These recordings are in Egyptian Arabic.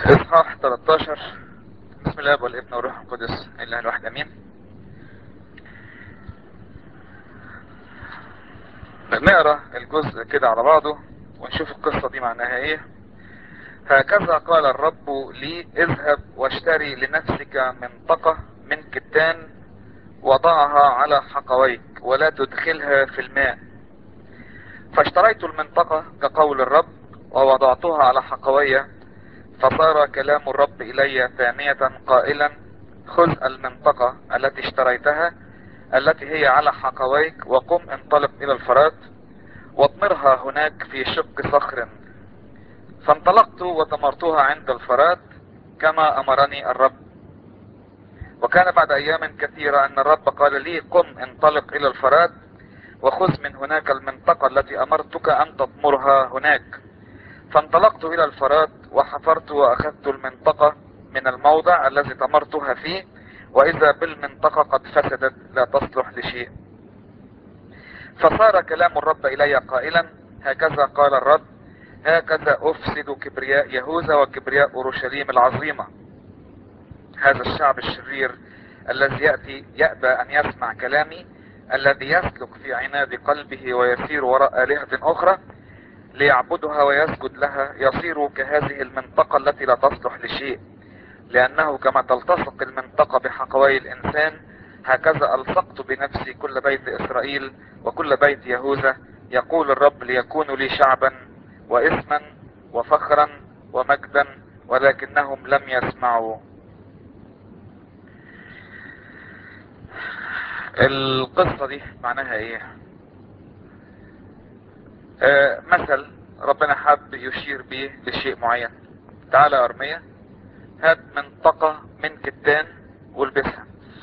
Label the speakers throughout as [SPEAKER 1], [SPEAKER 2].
[SPEAKER 1] اصحاح 13 بسم الله والابن والروح القدس اله الواحد امين نقرا الجزء كده على بعضه ونشوف القصة دي معناها ايه هكذا قال الرب لي اذهب واشتري لنفسك منطقة من كتان وضعها على حقويك ولا تدخلها في الماء فاشتريت المنطقة كقول الرب ووضعتها على حقوي فصار كلام الرب الي ثانية قائلا خذ المنطقة التي اشتريتها التي هي على حقويك وقم انطلق الى الفرات واطمرها هناك في شق صخر فانطلقت وطمرتها عند الفرات كما امرني الرب وكان بعد ايام كثيرة ان الرب قال لي قم انطلق الى الفرات وخذ من هناك المنطقة التي امرتك ان تطمرها هناك فانطلقت الى الفرات وحفرت واخذت المنطقة من الموضع الذي طمرتها فيه واذا بالمنطقة قد فسدت لا تصلح لشيء فصار كلام الرب الي قائلا هكذا قال الرب هكذا افسد كبرياء يهوذا وكبرياء اورشليم العظيمة هذا الشعب الشرير الذي يأتي يأبى ان يسمع كلامي الذي يسلك في عناد قلبه ويسير وراء آلهة اخرى ليعبدها ويسجد لها يصير كهذه المنطقة التي لا تصلح لشيء لانه كما تلتصق المنطقة بحقوي الانسان هكذا الصقت بنفسي كل بيت اسرائيل وكل بيت يهوذا يقول الرب ليكونوا لي شعبا واسما وفخرا ومجدا ولكنهم لم يسمعوا القصة دي معناها ايه آه مثل ربنا حب يشير به لشيء معين تعالى يا ارمية هات منطقة من كتان والبسها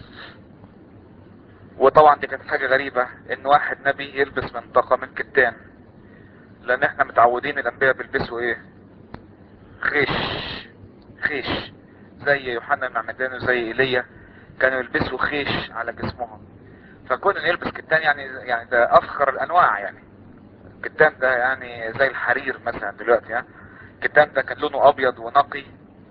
[SPEAKER 1] وطبعا دي كانت حاجة غريبة ان واحد نبي يلبس منطقة من كتان لان احنا متعودين الانبياء بيلبسوا ايه خيش خيش زي يوحنا المعمدان وزي ايليا كانوا يلبسوا خيش على جسمهم فكون ان يلبس كتان يعني يعني ده افخر الانواع يعني الكتان ده يعني زي الحرير مثلا دلوقتي ها الكتان ده كان لونه ابيض ونقي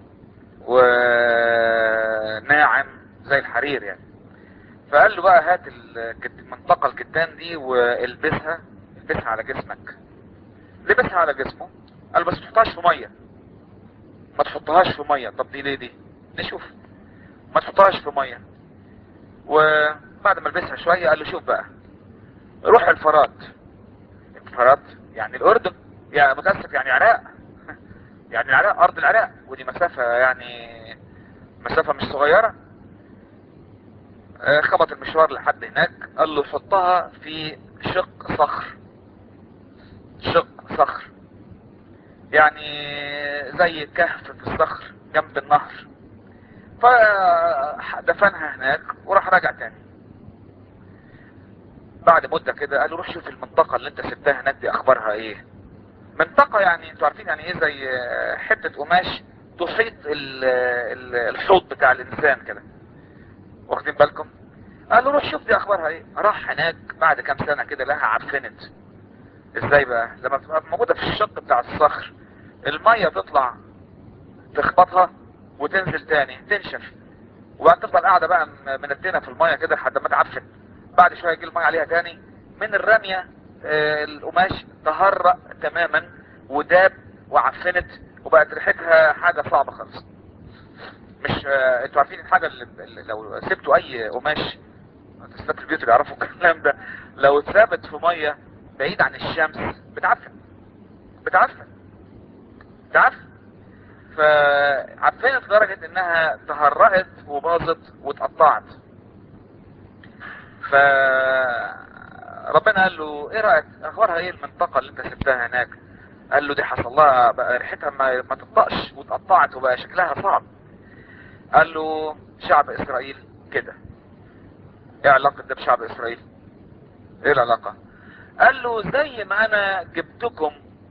[SPEAKER 1] وناعم زي الحرير يعني فقال له بقى هات المنطقة الكتان دي والبسها البسها على جسمك لبسها على جسمه قال بس ما تحطهاش في ميه ما تحطهاش في ميه طب دي ليه دي نشوف ما تحطهاش في ميه وبعد ما لبسها شوية قال له شوف بقى روح الفرات الفرات يعني الاردن يعني متأسف يعني عراق يعني العراق ارض العراق ودي مسافة يعني مسافة مش صغيرة خبط المشوار لحد هناك قال له حطها في شق صخر شق صخر يعني زي كهف في الصخر جنب النهر فدفنها هناك وراح راجع تاني بعد مدة كده قال له روح شوف المنطقة اللي انت سبتها هناك دي اخبارها ايه منطقة يعني انتوا عارفين يعني ايه زي حتة قماش تحيط الحوض بتاع الانسان كده واخدين بالكم قال له روح شوف دي اخبارها ايه راح هناك بعد كام سنة كده لها عفنت ازاي بقى لما بتبقى موجودة في الشق بتاع الصخر المية تطلع تخبطها وتنزل تاني تنشف وبعد تفضل قاعدة بقى منتنة في المية كده لحد ما تعفن بعد شوية يجي المية عليها تاني من الرمية آه القماش تهرأ تماما وداب وعفنت وبقت ريحتها حاجة صعبة خالص مش آه انتوا عارفين الحاجة اللي, اللي لو سبتوا اي قماش ستات البيوت اللي يعرفوا الكلام ده لو اتثبت في مية بعيد عن الشمس بتعفن بتعفن بتعفن فعفنت لدرجة انها تهرأت وباظت واتقطعت ف ربنا قال له ايه رأيك اخبارها ايه المنطقة اللي انت سبتها هناك قال له دي حصل لها بقى ريحتها ما, ما تطقش واتقطعت وبقى شكلها صعب قال له شعب اسرائيل كده ايه علاقة ده بشعب اسرائيل ايه العلاقة قال له زي ما انا جبتكم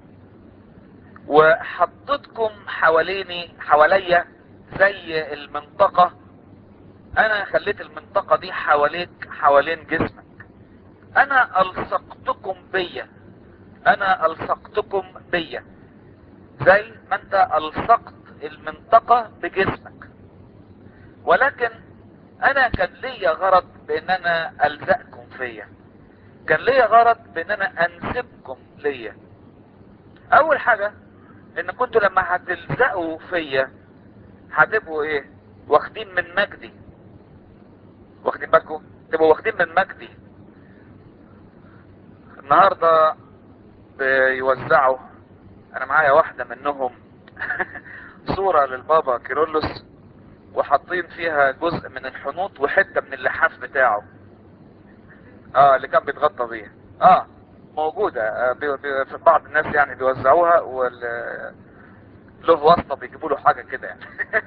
[SPEAKER 1] وحطيتكم حواليني حواليا زي المنطقة انا خليت المنطقة دي حواليك حوالين جسمك انا الصقتكم بيا انا الصقتكم بيا زي ما انت الصقت المنطقة بجسمك ولكن انا كان ليا غرض بان انا الزقكم فيا كان ليا غرض بان انا انسبكم ليا اول حاجة ان كنتوا لما هتلزقوا فيا هتبقوا ايه واخدين من مجدي واخدين بالكم تبقوا واخدين من مجدي النهاردة بيوزعوا انا معايا واحدة منهم صورة للبابا كيرلس وحاطين فيها جزء من الحنوط وحتة من اللحاف بتاعه اه اللي كان بيتغطى بيها اه موجودة آه بي بي في بعض الناس يعني بيوزعوها وال له واسطة بيجيبوا له حاجة كده يعني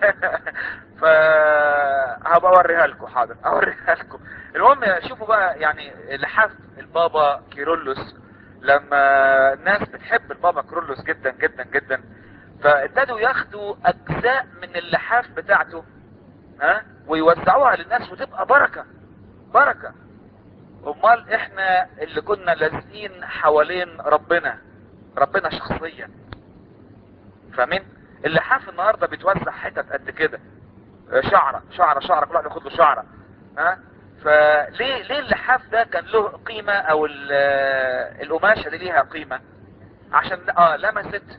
[SPEAKER 1] ف هبقى اوريها لكم حاضر اوريها لكم المهم شوفوا بقى يعني لحاف البابا كيرلس لما الناس بتحب البابا كيرلس جدا جدا جدا فابتدوا ياخدوا اجزاء من اللحاف بتاعته ها ويوزعوها للناس وتبقى بركة بركة امال احنا اللي كنا لازقين حوالين ربنا ربنا شخصيا فاهمين اللحاف النهاردة بيتوزع حتت قد كده شعرة شعرة شعرة كل واحد ياخد له شعرة ها فليه ليه اللحاف ده كان له قيمة او القماشة دي ليها قيمة عشان اه لمست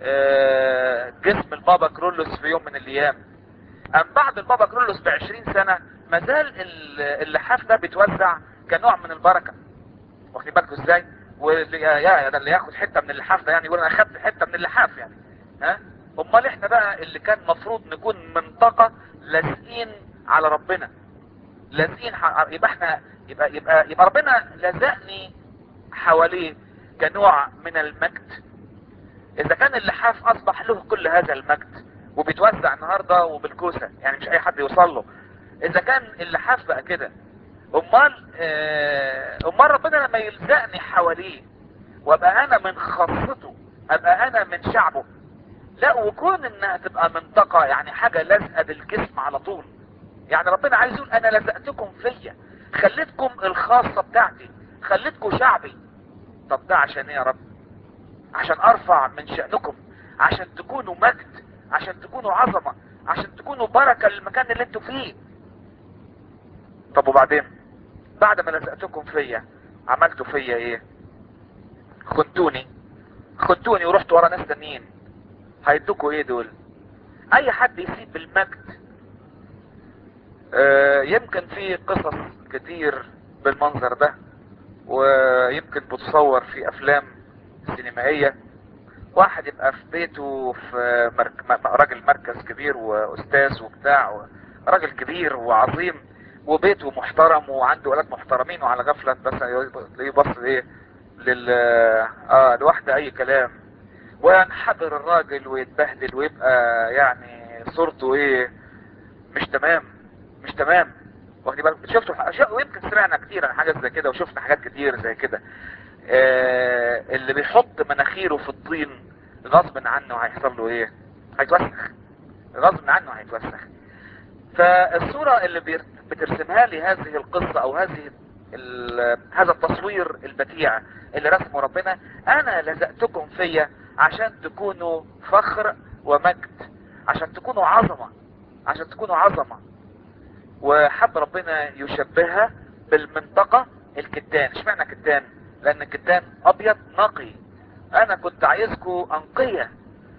[SPEAKER 1] آه جسم البابا كرولوس في يوم من الايام ام بعد البابا كرولوس بعشرين سنة مازال اللحاف ده بيتوزع كنوع من البركة واخدين بالكم ازاي واللي يا ده اللي ياخد حتة من اللحاف ده يعني يقول انا اخدت حتة من اللحاف يعني ها امال احنا بقى اللي كان مفروض نكون منطقة لازقين على ربنا لازقين يبقى احنا يبقى يبقى يبقى ربنا لزقني حواليه كنوع من المجد اذا كان اللحاف اصبح له كل هذا المجد وبيتوزع النهاردة وبالكوسة يعني مش اي حد يوصل له اذا كان اللحاف بقى كده امال اه امال ربنا لما يلزقني حواليه وابقى انا من خاصته ابقى انا من شعبه لا وكون انها تبقى منطقة يعني حاجة لازقة بالجسم على طول يعني ربنا عايز يقول انا لزقتكم فيا خليتكم الخاصة بتاعتي خليتكم شعبي طب ده عشان ايه يا رب عشان ارفع من شأنكم عشان تكونوا مجد عشان تكونوا عظمة عشان تكونوا بركة للمكان اللي انتوا فيه طب وبعدين بعد ما لزقتكم فيا عملتوا فيا ايه خنتوني خنتوني ورحتوا ورا ناس تانيين هيدوكوا ايه دول اي حد يسيب المجد آه يمكن في قصص كتير بالمنظر ده ويمكن بتصور في افلام سينمائية واحد يبقى في بيته في مرك... راجل مركز كبير واستاذ وبتاع راجل كبير وعظيم وبيته محترم وعنده ولاد محترمين وعلى غفلة بس يبص ايه لل اه لواحدة اي كلام وينحدر الراجل ويتبهدل ويبقى يعني صورته ايه مش تمام مش تمام واخدين بالك شفتوا اشياء ويمكن سمعنا كتير عن حاجات زي كده وشفنا حاجات كتير زي كده آه اللي بيحط مناخيره في الطين غصب عنه هيحصل له ايه هيتوسخ غصب عنه هيتوسخ فالصورة اللي بترسمها لي هذه القصة او هذه هذا التصوير البديع اللي رسمه ربنا انا لزقتكم فيا عشان تكونوا فخر ومجد عشان تكونوا عظمة عشان تكونوا عظمة وحب ربنا يشبهها بالمنطقة الكتان اشمعنى كتان لان الكتان ابيض نقي انا كنت عايزكم انقية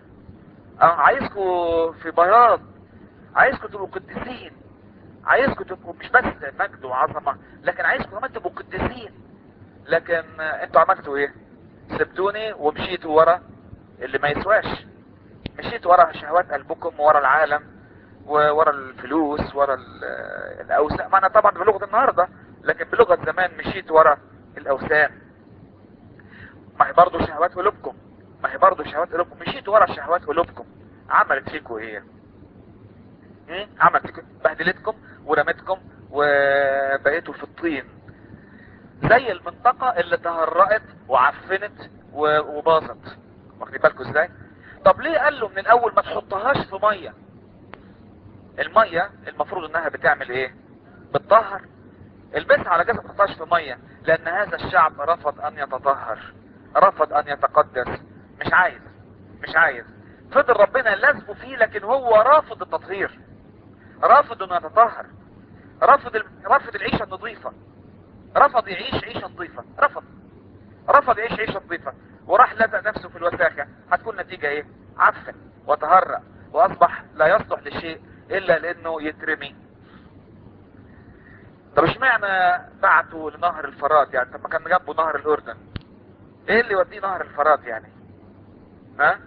[SPEAKER 1] عايزكم في بياض عايزكم تبقوا قديسين عايزكم تبقوا مش بس مجد وعظمة لكن عايزكم كمان تبقوا قديسين لكن انتوا عملتوا ايه سبتوني ومشيتوا ورا اللي ما يسواش مشيت ورا شهوات قلبكم ورا العالم ورا الفلوس ورا الاوثان ما انا طبعا بلغة النهاردة لكن بلغة زمان مشيت ورا الاوثان ما هي برضه شهوات قلوبكم ما هي برضه شهوات قلوبكم مشيت ورا شهوات قلوبكم عملت فيكم ايه عملت فيكم بهدلتكم ورمتكم وبقيتوا في الطين زي المنطقة اللي تهرأت وعفنت وباظت واخدين بالكم ازاي طب ليه قال له من الاول ما تحطهاش في مية المية المفروض انها بتعمل ايه بتطهر البسها على جزء ما تحطهاش في مية لان هذا الشعب رفض ان يتطهر رفض ان يتقدس مش عايز مش عايز فضل ربنا لازقه فيه لكن هو رافض التطهير رافض انه يتطهر رافض ال... رافض العيشة النظيفة رفض يعيش عيشة نظيفة رفض رفض يعيش عيشة نظيفة وراح لزق نفسه في الوساخة هتكون نتيجة ايه عفن وتهرأ واصبح لا يصلح لشيء الا لانه يترمي طب اشمعنى بعته لنهر الفرات يعني طب ما كان جنبه نهر الاردن ايه اللي يوديه نهر الفرات يعني ها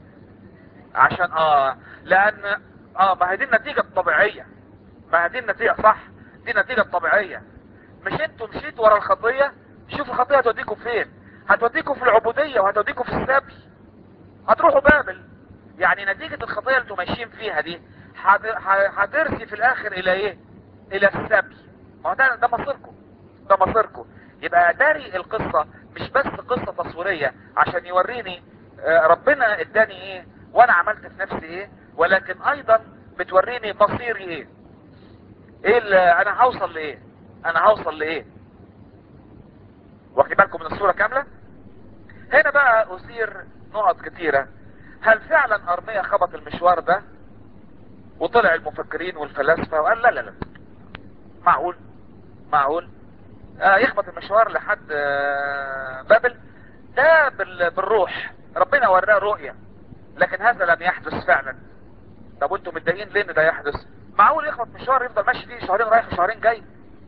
[SPEAKER 1] عشان اه لان اه ما هي دي النتيجة الطبيعية ما هي دي النتيجة صح دي النتيجة الطبيعية مش انتوا مشيتوا ورا الخطية شوفوا الخطية هتوديكم فين هتوديكم في العبودية وهتوديكم في السبي هتروحوا بابل يعني نتيجة الخطية اللي انتوا ماشيين فيها دي هترسي في الاخر الى ايه الى السبي ما هو ده ده مصيركم ده مصيركم يبقى داري القصة مش بس قصة تصويرية عشان يوريني آه ربنا اداني ايه وانا عملت في نفسي ايه ولكن ايضا بتوريني مصيري ايه ايه اللي انا هوصل لايه انا هوصل لايه واخد بالكم من الصورة كاملة هنا بقى اثير نقط كتيرة هل فعلا ارمية خبط المشوار ده وطلع المفكرين والفلاسفة وقال لا لا لا معقول معقول آه يخبط المشوار لحد آه بابل ده بالروح ربنا وراه رؤية لكن هذا لم يحدث فعلا طب وانتم متضايقين ليه ان ده يحدث معقول يخبط مشوار يفضل ماشي فيه شهرين رايح وشهرين جاي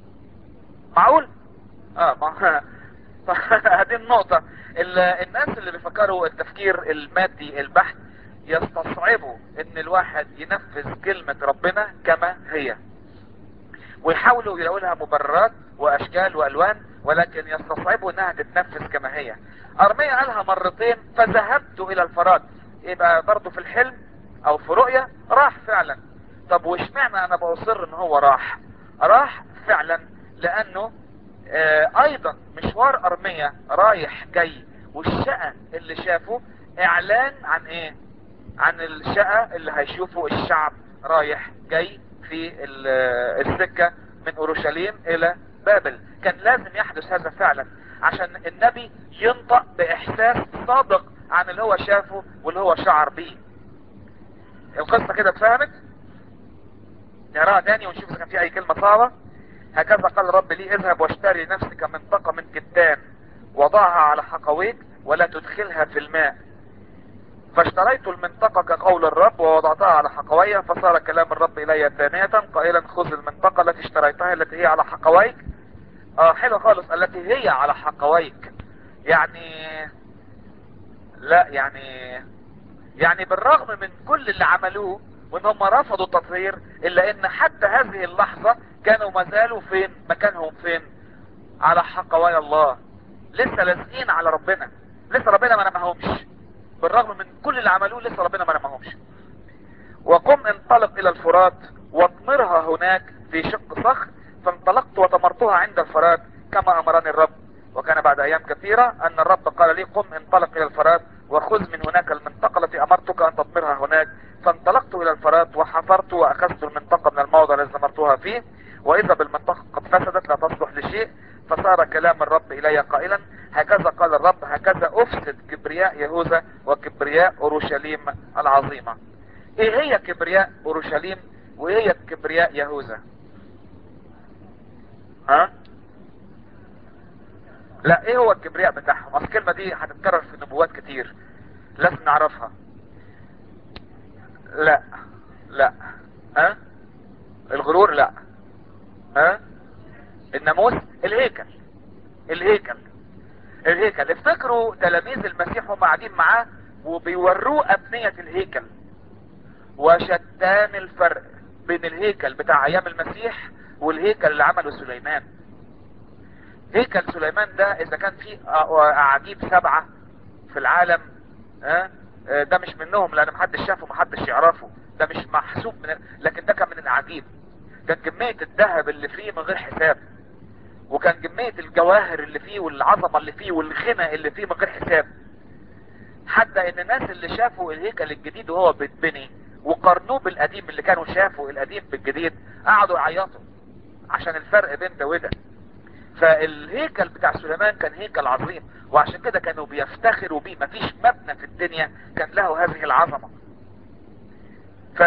[SPEAKER 1] معقول اه ما هذه النقطة الناس اللي بيفكروا التفكير المادي البحت يستصعبوا ان الواحد ينفذ كلمة ربنا كما هي ويحاولوا يلاقوا لها مبررات واشكال والوان ولكن يستصعبوا انها تتنفذ كما هي ارمية قالها مرتين فذهبت الى الفرات يبقى برضه في الحلم او في رؤية راح فعلا طب واشمعنى انا باصر ان هو راح راح فعلا لانه آه ايضا مشوار ارمية رايح جاي والشقة اللي شافه اعلان عن ايه عن الشقة اللي هيشوفه الشعب رايح جاي في السكة من اورشليم الى بابل كان لازم يحدث هذا فعلا عشان النبي ينطق باحساس صادق عن اللي هو شافه واللي هو شعر بيه القصة كده اتفهمت نقراها تاني ونشوف اذا كان في اي كلمة صعبة هكذا قال الرب لي اذهب واشتري لنفسك منطقة من كتان وضعها على حقويك ولا تدخلها في الماء فاشتريت المنطقة كقول الرب ووضعتها على حقوية فصار كلام الرب الي ثانية قائلا خذ المنطقة التي اشتريتها التي هي على حقويك اه حلو خالص التي هي على حقويك يعني لا يعني يعني بالرغم من كل اللي عملوه وان هم رفضوا التطهير الا ان حتى هذه اللحظة كانوا ما زالوا فين مكانهم فين على حقوايا الله لسه لازقين على ربنا لسه ربنا ما نمهمش بالرغم من كل اللي عملوه لسه ربنا ما نمهمش وقم انطلق الى الفرات واطمرها هناك في شق صخر فانطلقت وطمرتها عند الفرات كما امرني الرب وكان بعد ايام كثيرة ان الرب قال لي قم انطلق الى الفرات وخذ من هناك المنطقة التي امرتك ان تطمرها هناك فانطلقت الى الفرات وحفرت واخذت المنطقة من الموضع الذي امرتها فيه واذا بالمنطقة قد فسدت لا تصلح لشيء فصار كلام الرب الي قائلا هكذا قال الرب هكذا افسد كبرياء يهوذا وكبرياء اورشليم العظيمة ايه هي كبرياء اورشليم وايه هي كبرياء يهوذا ها لا ايه هو الكبرياء بتاعهم اصل الكلمة دي هتتكرر في نبوات كتير لازم نعرفها لا لا ها الغرور لا ها الناموس الهيكل الهيكل الهيكل افتكروا تلاميذ المسيح هم قاعدين معاه وبيوروه ابنية الهيكل وشتان الفرق بين الهيكل بتاع ايام المسيح والهيكل اللي عمله سليمان هيكل سليمان ده اذا كان فيه اعاجيب سبعة في العالم ها ده مش منهم لان محدش شافه محدش يعرفه ده مش محسوب من لكن ده كان من الاعاجيب كان كمية الذهب اللي فيه من غير حساب وكان كمية الجواهر اللي فيه والعظمة اللي فيه والغنى اللي فيه من غير حساب حتى ان الناس اللي شافوا الهيكل الجديد وهو بيتبني وقارنوه بالقديم اللي كانوا شافوا القديم بالجديد قعدوا يعيطوا عشان الفرق بين ده وده فالهيكل بتاع سليمان كان هيكل عظيم وعشان كده كانوا بيفتخروا بيه مفيش مبنى في الدنيا كان له هذه العظمة ف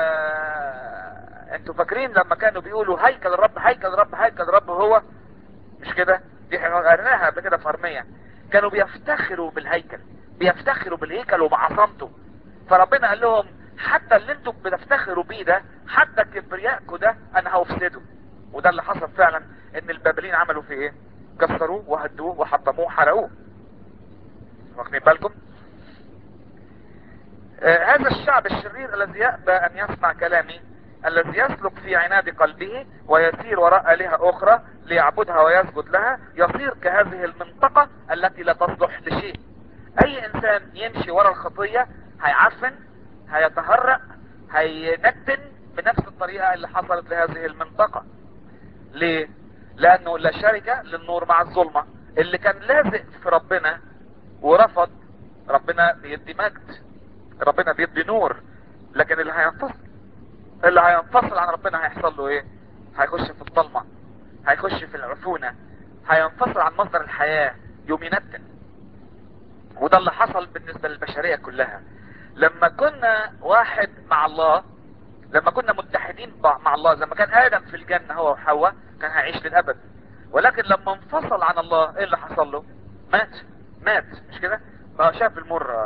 [SPEAKER 1] انتوا فاكرين لما كانوا بيقولوا هيكل الرب هيكل الرب هيكل الرب هو مش كده دي احنا قريناها قبل كده في ارميا كانوا بيفتخروا بالهيكل بيفتخروا بالهيكل وبعظمته فربنا قال لهم حتى اللي انتوا بتفتخروا بيه ده حتى كبريائكم ده انا هفسده وده اللي حصل فعلا ان البابليين عملوا فيه ايه كسروه وهدوه وحطموه وحرقوه واخدين بالكم آه هذا الشعب الشرير الذي يأبى ان يسمع كلامي الذي يسلك في عناد قلبه ويسير وراء آلهة أخرى ليعبدها ويسجد لها يصير كهذه المنطقة التي لا تصلح لشيء أي إنسان يمشي وراء الخطية هيعفن هيتهرأ هيندن بنفس الطريقة اللي حصلت لهذه المنطقة ليه؟ لأنه لا شركة للنور مع الظلمة اللي كان لازق في ربنا ورفض ربنا بيدي مجد ربنا بيدي نور لكن اللي هينفصل اللي هينفصل عن ربنا هيحصل له ايه هيخش في الظلمة هيخش في العفونة هينفصل عن مصدر الحياة يوم يندن وده اللي حصل بالنسبة للبشرية كلها لما كنا واحد مع الله لما كنا متحدين مع الله لما كان ادم في الجنة هو وحواء كان هيعيش للابد ولكن لما انفصل عن الله ايه اللي حصل له مات مات مش كده ما شاف المر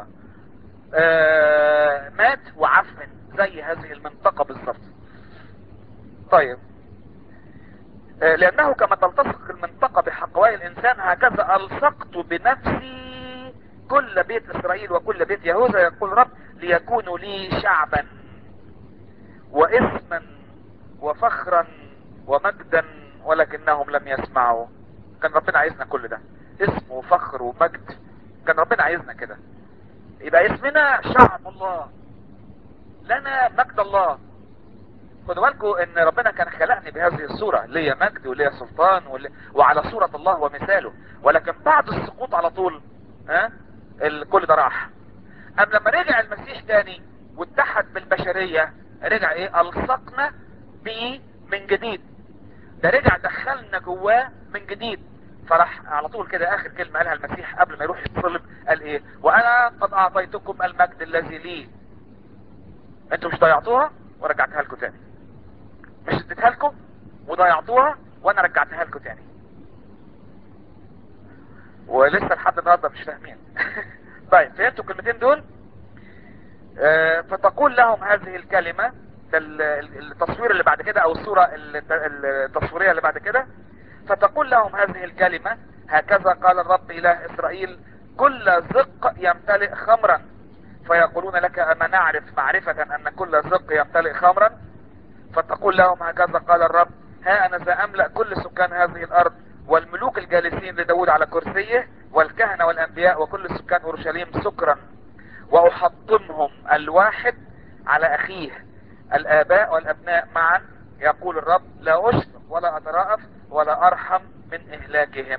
[SPEAKER 1] آه مات وعفن زي هذه المنطقة بالظبط طيب آه لانه كما تلتصق المنطقة بحقواء الانسان هكذا الصقت بنفسي كل بيت اسرائيل وكل بيت يهوذا يقول رب ليكونوا لي شعبا واسما وفخرا ومجدا ولكنهم لم يسمعوا كان ربنا عايزنا كل ده اسم وفخر ومجد كان ربنا عايزنا كده يبقى اسمنا شعب الله لنا مجد الله خدوا بالكم ان ربنا كان خلقني بهذه الصورة ليا مجد وليا سلطان ولي... وعلى صورة الله ومثاله ولكن بعد السقوط على طول ها كل ده راح ام لما رجع المسيح تاني واتحد بالبشرية رجع ايه الصقنا بيه من جديد ده رجع دخلنا جواه من جديد فراح على طول كده اخر كلمة قالها المسيح قبل ما يروح يتصلب قال ايه وانا قد اعطيتكم المجد الذي لي انتوا مش ضيعتوها ورجعتها لكم تاني مش اديتها لكم وضيعتوها وانا رجعتها لكم تاني ولسه لحد النهارده مش فاهمين طيب فهمتوا الكلمتين دول آه فتقول لهم هذه الكلمة التصوير اللي بعد كده او الصورة التصويرية اللي بعد كده فتقول لهم هذه الكلمة هكذا قال الرب اله اسرائيل كل زق يمتلئ خمرا فيقولون لك اما نعرف معرفة ان كل زق يمتلئ خمرا فتقول لهم هكذا قال الرب ها انا ساملأ كل سكان هذه الارض والملوك الجالسين لداود على كرسيه والكهنة والانبياء وكل سكان اورشليم سكرا واحطمهم الواحد على اخيه الاباء والابناء معا يقول الرب لا اشفق ولا اترأف ولا ارحم من اهلاكهم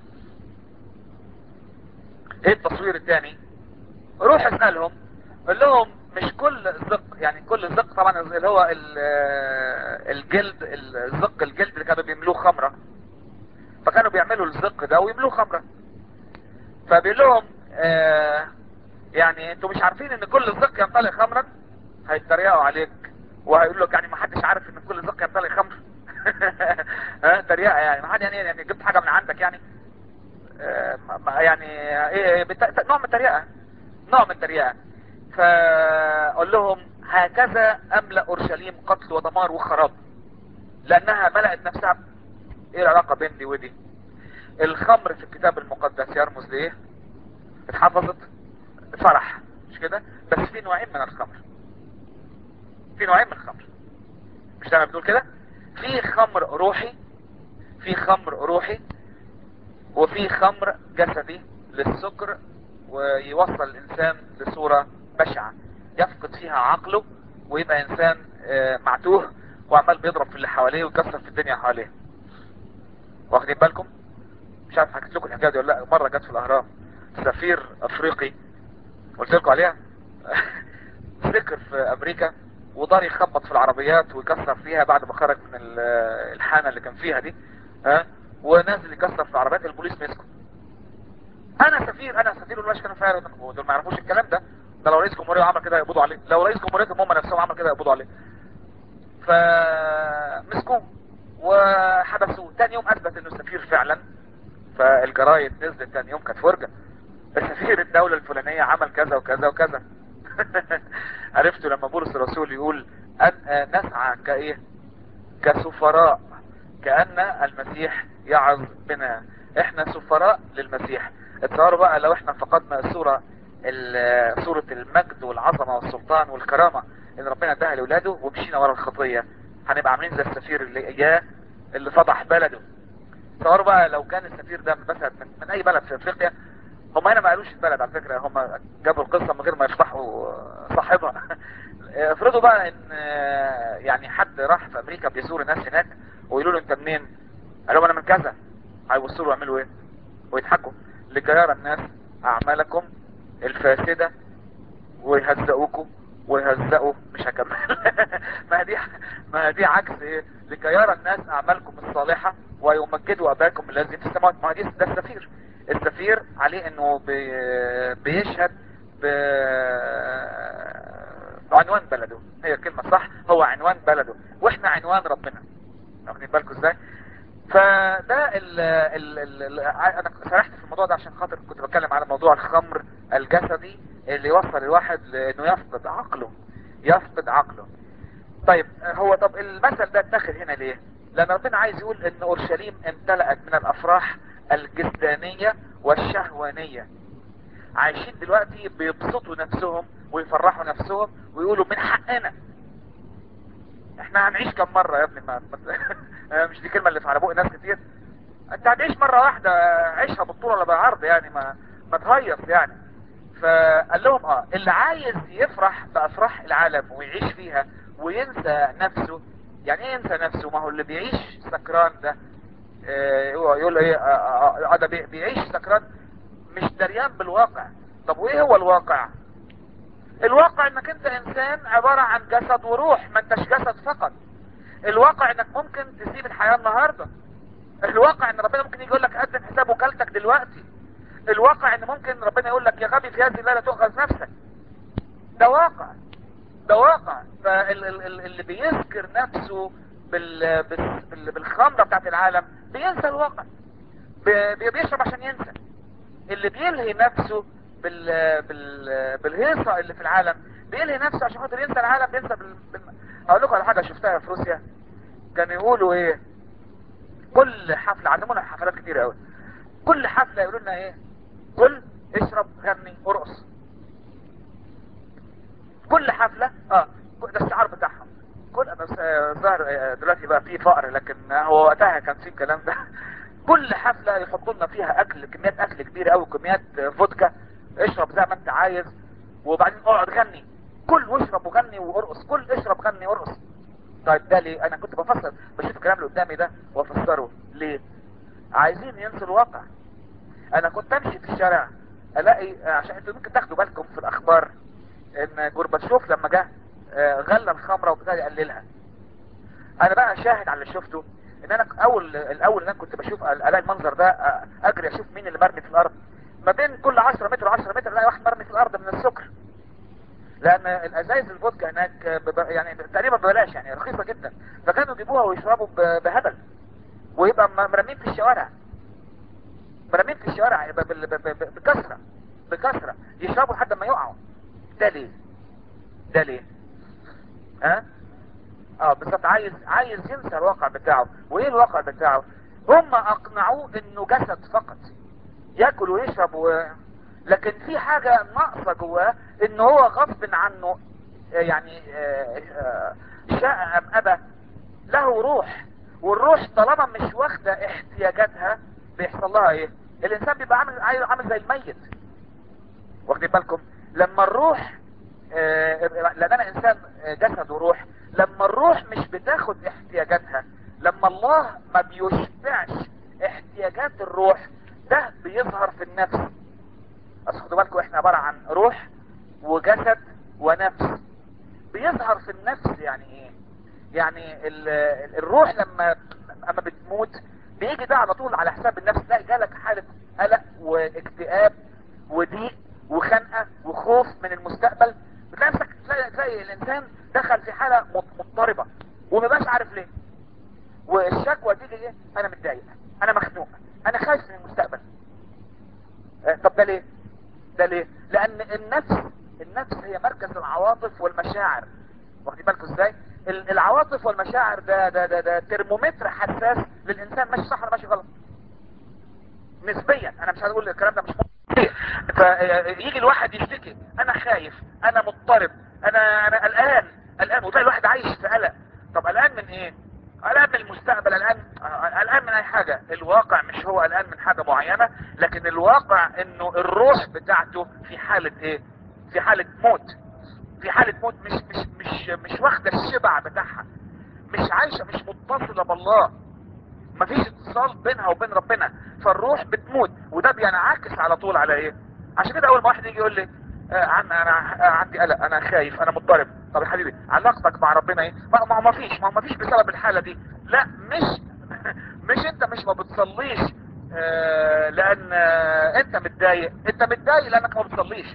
[SPEAKER 1] ايه التصوير الثاني روح اسألهم قول لهم مش كل زق يعني كل زق طبعا اللي هو الجلد الزق الجلد اللي كانوا بيملوه خمرة فكانوا بيعملوا الزق ده ويملوه خمرة فبيقول لهم آه يعني انتوا مش عارفين ان كل زق يمتلئ خمرا هيتريقوا عليك وهيقولوا لك يعني ما حدش عارف ان كل زق يمتلئ خمر ها تريقه يعني ما حد يعني يعني جبت حاجه من عندك يعني آه يعني ايه بت... نوع من التريقه نوع من التريقه فقول لهم هكذا املا اورشليم قتل ودمار وخراب لانها ملأت نفسها ايه العلاقه بين دي ودي الخمر في الكتاب المقدس يرمز لايه اتحفظت فرح مش كده بس في نوعين من الخمر في نوعين من الخمر مش ده بتقول كده في خمر روحي في خمر روحي وفي خمر جسدي للسكر ويوصل الانسان لصورة بشعة يفقد فيها عقله ويبقى انسان معتوه وعمال بيضرب في اللي حواليه ويكسر في الدنيا حواليه واخدين بالكم مش عارف حكيت لكم الحكايه دي ولا لا مره جت في الاهرام سفير افريقي قلت لكم عليها سكر في امريكا ودار يخبط في العربيات ويكسر فيها بعد ما خرج من الحانه اللي كان فيها دي ها ونازل يكسر في العربيات البوليس مسكه انا سفير انا سفير والمشكله كانوا فعلا دول ما يعرفوش الكلام ده ده لو رئيس جمهورية عمل كده يقبضوا عليه لو رئيس جمهوريتهم هم نفسهم عمل كده يقبضوا عليه فمسكوه وحبسوه تاني يوم اثبت انه سفير فعلا فالجرايد نزلت تاني يوم كانت فرجة سفير الدولة الفلانية عمل كذا وكذا وكذا عرفتوا لما بولس الرسول يقول أن نسعى كايه كسفراء كأن المسيح يعظ بنا احنا سفراء للمسيح اتصوروا بقى لو احنا فقدنا الصورة صورة المجد والعظمة والسلطان والكرامة اللي ربنا اداها لاولاده ومشينا ورا الخطية هنبقى عاملين زي السفير اللي اياه اللي فضح بلده تصوروا بقى لو كان السفير ده مثلا من, من اي بلد في افريقيا هم هنا ما قالوش البلد على فكرة هم جابوا القصة من غير ما يشرحوا صاحبها افرضوا بقى ان يعني حد راح في امريكا بيزور الناس هناك ويقولوا له انت منين قالوا انا من كذا هيبصوا له يعملوا ايه ويضحكوا لجيار الناس اعمالكم الفاسدة ويهزقوكم ويهزقوا مش هكمل ما دي ما دي عكس ايه لكي يرى الناس اعمالكم الصالحة ويمجدوا اباكم الذي في السماوات ما دي ده السفير السفير عليه انه بي بيشهد ب عنوان بلده هي الكلمة صح هو عنوان بلده واحنا عنوان ربنا واخدين بالكم ازاي فده ال ال ال ال انا سرحت في الموضوع ده عشان خاطر كنت بتكلم على موضوع الخمر الجسدي اللي يوصل الواحد لانه يفقد عقله يفقد عقله طيب هو طب المثل ده اتخذ هنا ليه لان ربنا عايز يقول ان اورشليم امتلأت من الافراح الجسدانية والشهوانية عايشين دلوقتي بيبسطوا نفسهم ويفرحوا نفسهم ويقولوا من حقنا احنا هنعيش كم مرة يا ابني ما مش دي كلمة اللي في على بوق ناس كتير انت هتعيش مرة واحدة عيشها بالطول ولا بالعرض يعني ما ما تهيص يعني فقال لهم اه اللي عايز يفرح بافراح العالم ويعيش فيها وينسى نفسه يعني ايه ينسى نفسه ما هو اللي بيعيش سكران ده اه يقول ايه اه, آه ده بيعيش سكران مش دريان بالواقع طب وايه هو الواقع الواقع انك انت انسان عبارة عن جسد وروح ما انتش جسد فقط الواقع انك ممكن تسيب الحياة النهاردة الواقع ان ربنا ممكن يجي يقول لك قدم حساب وكالتك دلوقتي الواقع ان ممكن ربنا يقول لك يا غبي في هذه الليلة تؤخذ نفسك ده واقع ده واقع فاللي بيذكر نفسه بال... بال... بالخمرة بتاعت العالم بينسى الواقع بي... بيشرب عشان ينسى اللي بيلهي نفسه بال... بال... بالهيصة اللي في العالم بيلهي نفسه عشان خاطر ينسى العالم بينسى بال... بال... اقول لكم على حاجة شفتها في روسيا كانوا يقولوا ايه كل حفلة علمونا حفلات كتير قوي كل حفلة يقولوا لنا ايه كل اشرب غني ارقص كل حفلة اه ده الشعار بتاعهم كل بس ظهر دلوقتي بقى في فقر لكن هو وقتها كان في الكلام ده كل حفلة يحطوا لنا فيها اكل كميات اكل كبيرة قوي كميات فودكا اشرب زي ما انت عايز وبعدين اقعد غني كل واشرب وغني وارقص كل اشرب غني وارقص طيب ده ليه انا كنت بفسر بشوف الكلام اللي قدامي ده وافسره ليه عايزين ينسوا الواقع انا كنت امشي في الشارع الاقي عشان انتوا ممكن تاخدوا بالكم في الاخبار ان جورباتشوف لما جه غلى الخمره وابتدى يقللها انا بقى شاهد على اللي شفته ان انا اول الاول ان انا كنت بشوف الاقي المنظر ده اجري اشوف مين اللي مرمي في الارض ما بين كل 10 متر و10 متر الاقي واحد مرمي في الارض من السكر لان الازايز الفودكا هناك يعني تقريبا ببلاش يعني رخيصه جدا فكانوا يجيبوها ويشربوا بهبل ويبقى مرمين في الشوارع مرمين في الشوارع بكثره بكثره يشربوا لحد ما يقعوا ده ليه ده ليه ها اه بالظبط عايز عايز ينسى الواقع بتاعه وايه الواقع بتاعه هم اقنعوه انه جسد فقط ياكل ويشرب و... لكن في حاجة ناقصة جواه ان هو غصب عنه يعني شاء ام ابى له روح والروح طالما مش واخدة احتياجاتها بيحصل لها ايه الانسان بيبقى عامل عامل زي الميت واخدين بالكم لما الروح لان انا انسان جسد وروح لما الروح مش بتاخد احتياجاتها لما الله ما بيشبعش احتياجات الروح ده بيظهر في النفس بس خدوا بالكم احنا عبارة عن روح وجسد ونفس بيظهر في النفس يعني ايه يعني الروح لما اما بتموت بيجي ده على طول على حساب النفس تلاقي جالك حالة قلق واكتئاب وضيق وخنقة وخوف من المستقبل بتلاقي نفسك تلاقي, تلاقي الانسان دخل في حالة مض- مضطربة ومبقاش عارف ليه والشكوى تيجي ايه انا متضايق انا مخنوق انا خايف من المستقبل آه، طب ده ليه ده ليه لان النفس النفس هي مركز العواطف والمشاعر واخدين بالكم ازاي ال- العواطف والمشاعر ده ده ده, ده ترمومتر حساس للانسان ماشي صح ولا ماشي غلط نسبيا انا مش هقول الكلام ده مش ممكن فيجي الواحد يشتكي انا خايف انا مضطرب انا انا قلقان قلقان وتلاقي الواحد عايش في قلق طب قلقان من ايه قلقان من المستقبل قلقان قلقان من اي حاجة الواقع مش هو قلقان من حاجة معينة لكن الواقع انه الروح بتاعته في حالة ايه في حالة موت في حالة موت مش مش مش مش واخدة الشبع بتاعها مش عايشة مش متصلة بالله مفيش اتصال بينها وبين ربنا فالروح بتموت وده بينعكس على طول على ايه عشان كده اول ما واحد يجي يقول لي آه عن انا آه عندي قلق انا خايف انا مضطرب طب يا حبيبي علاقتك مع ربنا ايه ما ما ما فيش ما ما فيش بسبب الحاله دي لا مش مش انت مش ما بتصليش آه لان آه انت متضايق انت متضايق لانك ما بتصليش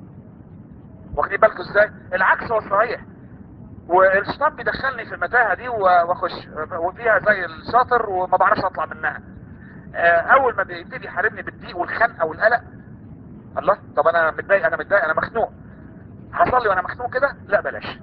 [SPEAKER 1] واخدين بالكم ازاي العكس هو الصحيح والشيطان بيدخلني في المتاهه دي و- واخش وفيها زي الشاطر وما بعرفش اطلع منها آه، اول ما بيبتدي يحاربني بالضيق والخنقه والقلق الله طب انا متضايق انا متضايق انا مخنوق هصلي وانا مخنوق كده لا بلاش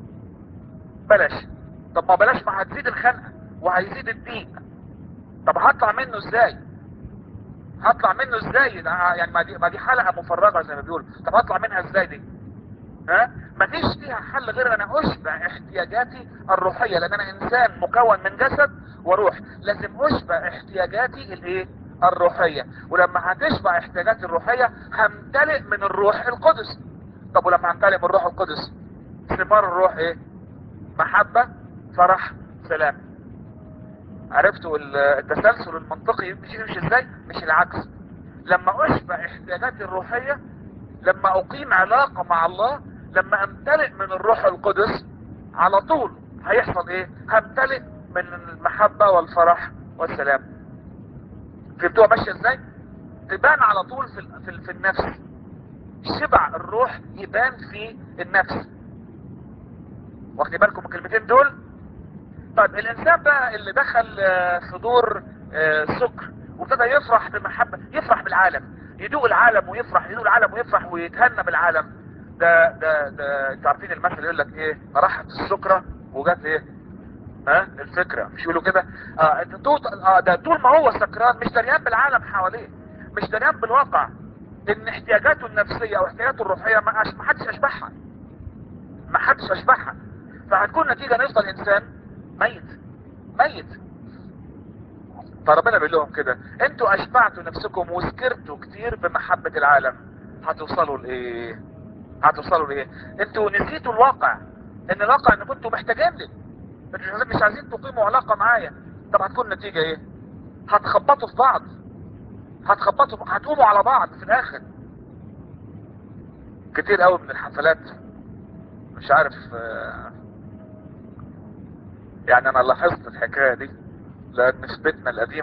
[SPEAKER 1] بلاش طب ما بلاش ما هتزيد الخنقه وهيزيد الضيق طب هطلع منه ازاي هطلع منه ازاي ده يعني ما دي, ما دي حلقه مفرغه زي ما بيقولوا طب هطلع منها ازاي دي ها مفيش فيها حل غير ان انا اشبع احتياجاتي الروحية لان انا انسان مكون من جسد وروح لازم اشبع احتياجاتي الايه الروحية ولما هتشبع احتياجاتي الروحية همتلئ من الروح القدس طب ولما همتلئ من الروح القدس ثمار الروح ايه محبة فرح سلام عرفتوا ال- التسلسل المنطقي مش يمشي ازاي مش العكس لما اشبع احتياجاتي الروحية لما اقيم علاقة مع الله لما امتلئ من الروح القدس على طول هيحصل ايه همتلئ من المحبة والفرح والسلام فهمتوها ماشية ازاي تبان على طول في, ال- في, ال- في النفس شبع الروح يبان في النفس واخدين بالكم من الكلمتين دول طيب الانسان بقى اللي دخل آه، في دور آه، سكر وابتدى يفرح بالمحبة يفرح بالعالم يدوق العالم ويفرح يدوق العالم ويفرح ويتهنى بالعالم ده ده ده انتوا عارفين المثل يقول لك ايه راحت السكرة وجات ايه ها الفكرة مش يقولوا كده اه انت طول اه ده طول ما هو سكران مش دريان بالعالم حواليه مش دريان بالواقع ان احتياجاته النفسية او احتياجاته الروحية ما أش- ما حدش اشبعها ما حدش اشبعها فهتكون نتيجة ان يفضل انسان ميت ميت فربنا بيقول لهم كده انتوا اشبعتوا نفسكم وسكرتوا كتير بمحبة العالم هتوصلوا لايه هتوصلوا لايه انتوا نسيتوا الواقع ان الواقع ان كنتوا محتاجين لي انتوا مش عايزين تقيموا علاقة معايا طب هتكون النتيجة ايه هتخبطوا في بعض هتخبطوا هتقوموا على بعض في الاخر كتير قوي من الحفلات مش عارف آه، يعني انا لاحظت الحكاية دي لان في بيتنا القديم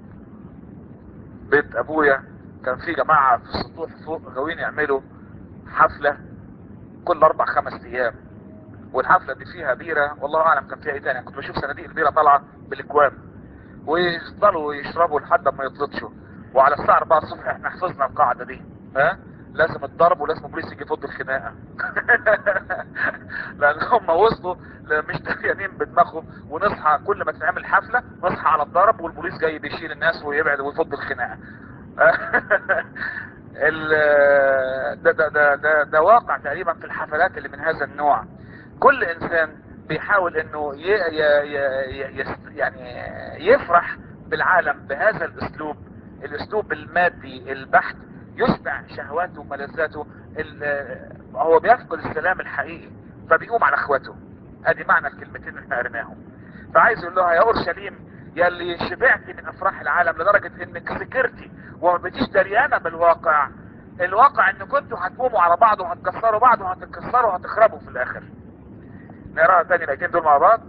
[SPEAKER 1] بيت ابويا كان في جماعة في السطوح فوق غاويين يعملوا حفلة كل اربع خمس ايام والحفلة دي فيها بيرة والله اعلم كان فيها ايه تاني كنت بشوف صناديق البيرة طالعة بالاكوام ويفضلوا يشربوا لحد ما يطلطشوا وعلى الساعة 4 الصبح احنا حفظنا القاعدة دي ها لازم الضرب ولازم البوليس يجي يفض الخناقة لان هم وصلوا ل- مش دريانين بدماغهم ونصحى كل ما تتعمل حفلة نصحى على الضرب والبوليس جاي بيشيل الناس ويبعد ويفض الخناقة ال- ده, ده, ده, ده, ده واقع تقريبا في الحفلات اللي من هذا النوع كل انسان بيحاول انه ي ي ي ي يعني يفرح بالعالم بهذا الاسلوب الاسلوب المادي البحت يشبع شهواته وملذاته ال- هو بيفقد السلام الحقيقي فبيقوم على اخواته ادي معنى الكلمتين اللي احنا قريناهم فعايز يقول لها يا اورشليم يا اللي شبعتي من افراح العالم لدرجة انك سكرتي وما بتيش دريانة بالواقع الواقع ان كنتوا هتقوموا على بعض وهتكسروا بعض وهتتكسروا وهتخربوا في الاخر نقراها تاني الايتين دول مع بعض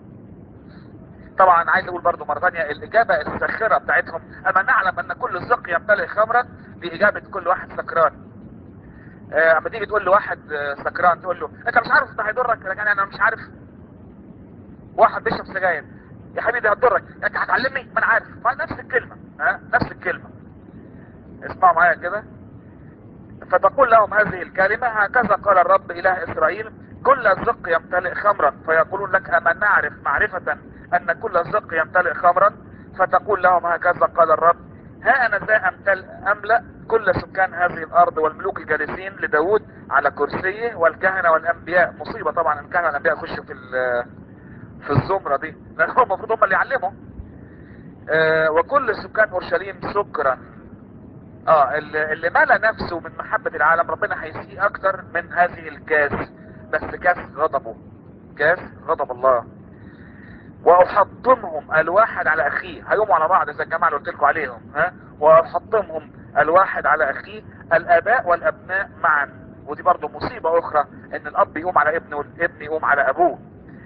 [SPEAKER 1] طبعا عايز اقول برضو مرة تانية الاجابة الساخرة بتاعتهم اما نعلم ان كل سق يمتلئ خمرا دي اجابة كل واحد سكران آه، اما تيجي تقول لواحد آه، سكران تقول له انت مش عارف ده هيضرك لكن انا مش عارف واحد بيشرب سجاير يا حبيبي ده هتضرك انت هتعلمني ما انا عارف فنفس الكلمه ها نفس الكلمه اسمعوا معايا كده فتقول لهم هذه الكلمة هكذا قال الرب إله إسرائيل كل الزق يمتلئ خمرا فيقولون لك أما نعرف معرفة أن كل الزق يمتلئ خمرا فتقول لهم هكذا قال الرب ها أنا ذا أمتل أملأ كل سكان هذه الأرض والملوك الجالسين لداود على كرسيه والكهنة والأنبياء مصيبة طبعا الكهنة والأنبياء يخشوا في ال- في الزمرة دي لأن هم المفروض هم اللي يعلموا آه، وكل سكان أورشليم سكرا اه اللي اللي ملا نفسه من محبة العالم ربنا هيسقيه اكتر من هذه الكاس بس كاس غضبه كاس غضب الله واحطمهم الواحد على اخيه هيقوموا على بعض زي الجماعه اللي قلت لكم عليهم ها واحطمهم الواحد على اخيه الاباء والابناء معا ودي برضه مصيبة اخرى ان الاب يقوم على ابنه والابن يقوم على ابوه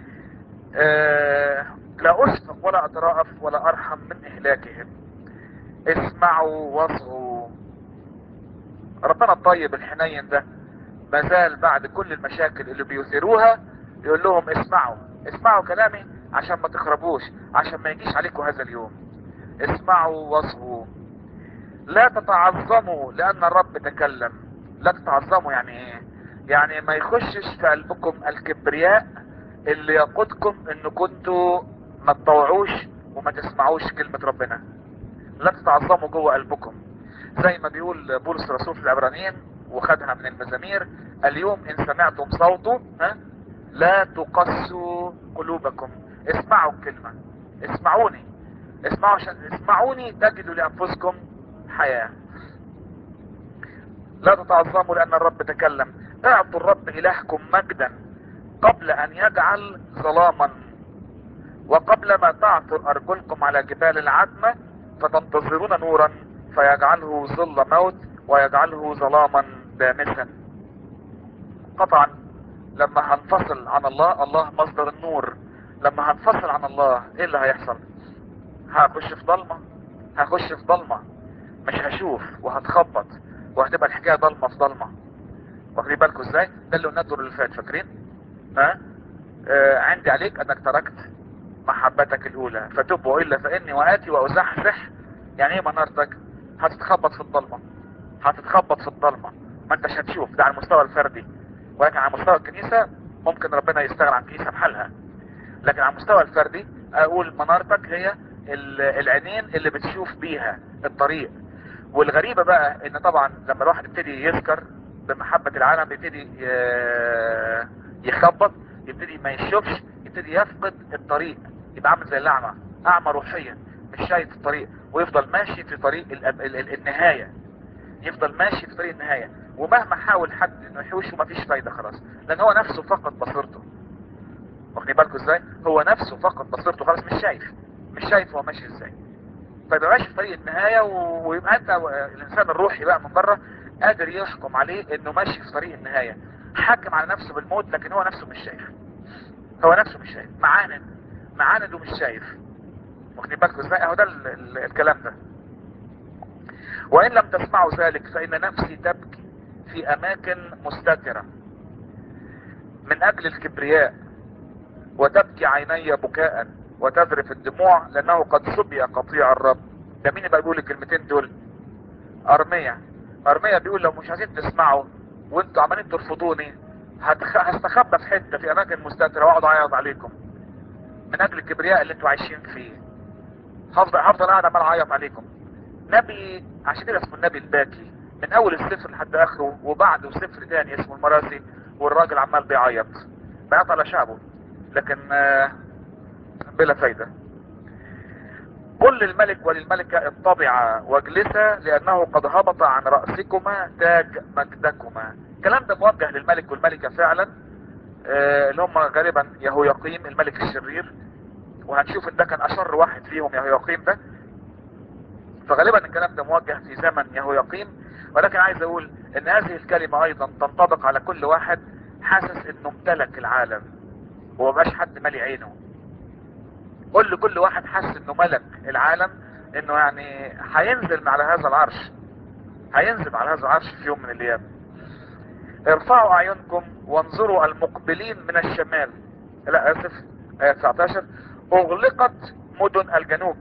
[SPEAKER 1] آه لا اشفق ولا اترأف ولا ارحم من اهلاكهم اسمعوا واصغوا ربنا الطيب الحنين ده مازال بعد كل المشاكل اللي بيثيروها يقول لهم اسمعوا اسمعوا كلامي عشان ما تخربوش عشان ما يجيش عليكم هذا اليوم اسمعوا واصغوا لا تتعظموا لان الرب تكلم لا تتعظموا يعني ايه يعني ما يخشش في قلبكم الكبرياء اللي يقودكم ان كنتوا ما تطوعوش وما تسمعوش كلمة ربنا لا تتعظموا جوه قلبكم زي ما بيقول بولس الرسول في العبرانيين وخدها من المزامير اليوم ان سمعتم صوته ها لا تقسوا قلوبكم اسمعوا الكلمة اسمعوني اسمعوا عشان اسمعوني تجدوا لانفسكم حياة لا تتعظموا لان الرب تكلم اعطوا الرب الهكم مجدا قبل ان يجعل ظلاما وقبل ما تعثر ارجلكم على جبال العتمة فتنتظرون نورا فيجعله ظل موت ويجعله ظلاما دامسا قطعا لما هنفصل عن الله الله مصدر النور لما هنفصل عن الله ايه اللي هيحصل هخش في ضلمة هخش في ضلمة مش هشوف وهتخبط وهتبقى الحكاية ضلمة في ضلمة واخدين بالكم ازاي ده اللي قلنا الدور اللي فات فاكرين ها آه عندي عليك انك تركت محبتك الاولى فتب والا فاني واتي وازحزح يعني ايه منارتك هتتخبط في الضلمة هتتخبط في الضلمة ما انتش هتشوف ده على المستوى الفردي ولكن على مستوى الكنيسة ممكن ربنا يستغنى عن الكنيسة بحالها لكن على المستوى الفردي اقول منارتك هي العينين اللي بتشوف بيها الطريق والغريبة بقى ان طبعا لما الواحد يبتدي يذكر بمحبة العالم بيبتدي يخبط يبتدي ما يشوفش يبتدي يفقد الطريق يبقى عامل زي الاعمى اعمى روحيا مش شايف الطريق ويفضل ماشي في طريق ال ال ال النهاية يفضل ماشي في طريق النهاية ومهما حاول حد انه يحوشه مفيش فايدة خلاص لان هو نفسه فقد بصيرته واخدين بالكم ازاي هو نفسه فقد بصيرته خلاص مش شايف مش شايف هو ماشي ازاي فيبقى ماشي في طريق النهاية ويبقى انت الانسان الروحي بقى من بره قادر يحكم عليه انه ماشي في طريق النهاية حاكم على نفسه بالموت لكن هو نفسه مش شايف هو نفسه مش شايف معاند معاند ومش شايف واخدين بالكم ازاي اهو ده ال ال الكلام ده وان لم تسمعوا ذلك فان نفسي تبكي في اماكن مستترة من اجل الكبرياء وتبكي عيني بكاء وتذرف الدموع لانه قد صبي قطيع الرب ده مين بقى بيقول الكلمتين دول ارمية ارمية بيقول لو مش عايزين تسمعوا وانتوا عمالين ترفضوني هتخ... هستخبى في حتة في اماكن مستترة واقعد اعيط عليكم من اجل الكبرياء اللي انتوا عايشين فيه هفضل هفضل قاعد عمال اعيط عليكم نبي عشان كده اسمه النبي الباكي من اول السفر لحد اخره وبعده سفر تاني اسمه المراسي والراجل عمال بيعيط بيعيط على شعبه لكن بلا فايدة قل للملك وللملكة اطبعا واجلسا لانه قد هبط عن رأسكما تاج مجدكما الكلام ده موجه للملك والملكة فعلا اللي هم غالبا يهويقيم الملك الشرير وهنشوف ان ده كان اشر واحد فيهم يهويقيم ده فغالبا الكلام ده موجه في زمن يهويقيم ولكن عايز اقول ان هذه الكلمة ايضا تنطبق على كل واحد حاسس انه امتلك العالم ومبقاش حد مالي عينه قول لكل واحد حاسس انه ملك العالم انه يعني هينزل على هذا العرش هينزل على هذا العرش في يوم من الايام ارفعوا اعينكم وانظروا المقبلين من الشمال لا اسف آية 19 اغلقت مدن الجنوب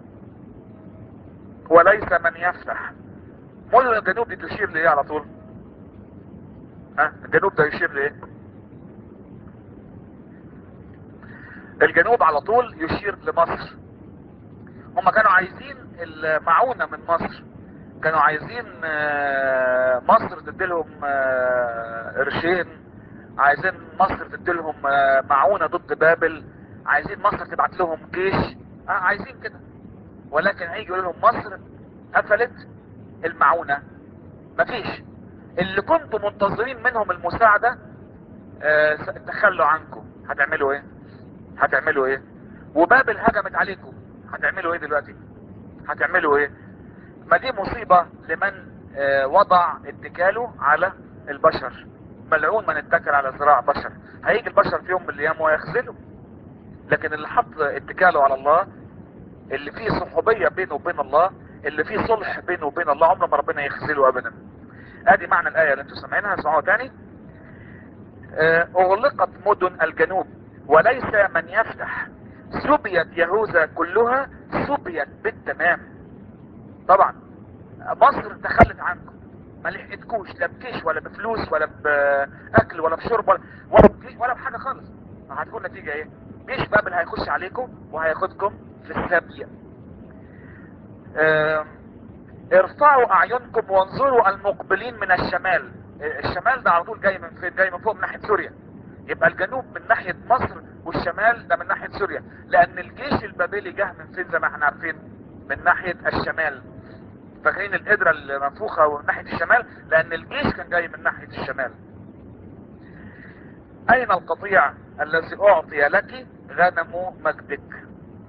[SPEAKER 1] وليس من يفتح مدن الجنوب دي تشير لايه على طول ها الجنوب ده يشير لايه الجنوب على طول يشير لمصر هم كانوا عايزين المعونة من مصر كانوا عايزين آه، مصر تديلهم آه، قرشين عايزين مصر تديلهم آه، معونة ضد بابل عايزين مصر تبعت لهم جيش آه، عايزين كده ولكن هيجي يقول لهم مصر قفلت المعونة مفيش اللي كنتوا منتظرين منهم المساعدة آه، تخلوا عنكم هتعملوا ايه هتعملوا ايه وبابل هجمت عليكم هتعملوا ايه دلوقتي هتعملوا ايه ما دي مصيبة لمن آه، وضع اتكاله على البشر ملعون من اتكل على ذراع بشر هيجي البشر في يوم من الايام ويخذله لكن اللي حط اتكاله على الله اللي فيه صحوبية بينه وبين الله اللي فيه صلح بينه وبين الله عمره ما ربنا يخذله ابدا ادي معنى الايه اللي انتم سامعينها اسمعوها تاني آه، اغلقت مدن الجنوب وليس من يفتح سبيت يهوذا كلها سبيت بالتمام طبعا مصر تخلت عنكم ما لحقتكوش لا بكيش ولا بفلوس ولا باكل ولا بشرب ولا ولا بجيش ولا بحاجه خالص هتكون نتيجه ايه جيش بابل هيخش عليكم وهياخدكم في السبي آم، ارفعوا اعينكم وانظروا المقبلين من الشمال الشمال ده على طول جاي من فين جاي من فوق من ناحيه سوريا يبقى الجنوب من ناحيه مصر والشمال ده من ناحيه سوريا لان الجيش البابلي جه من فين زي ما احنا عارفين من ناحيه الشمال فاكرين القدرة المنفوخة من ناحية الشمال لان الجيش كان جاي من ناحية الشمال اين القطيع الذي اعطي لك غنم مجدك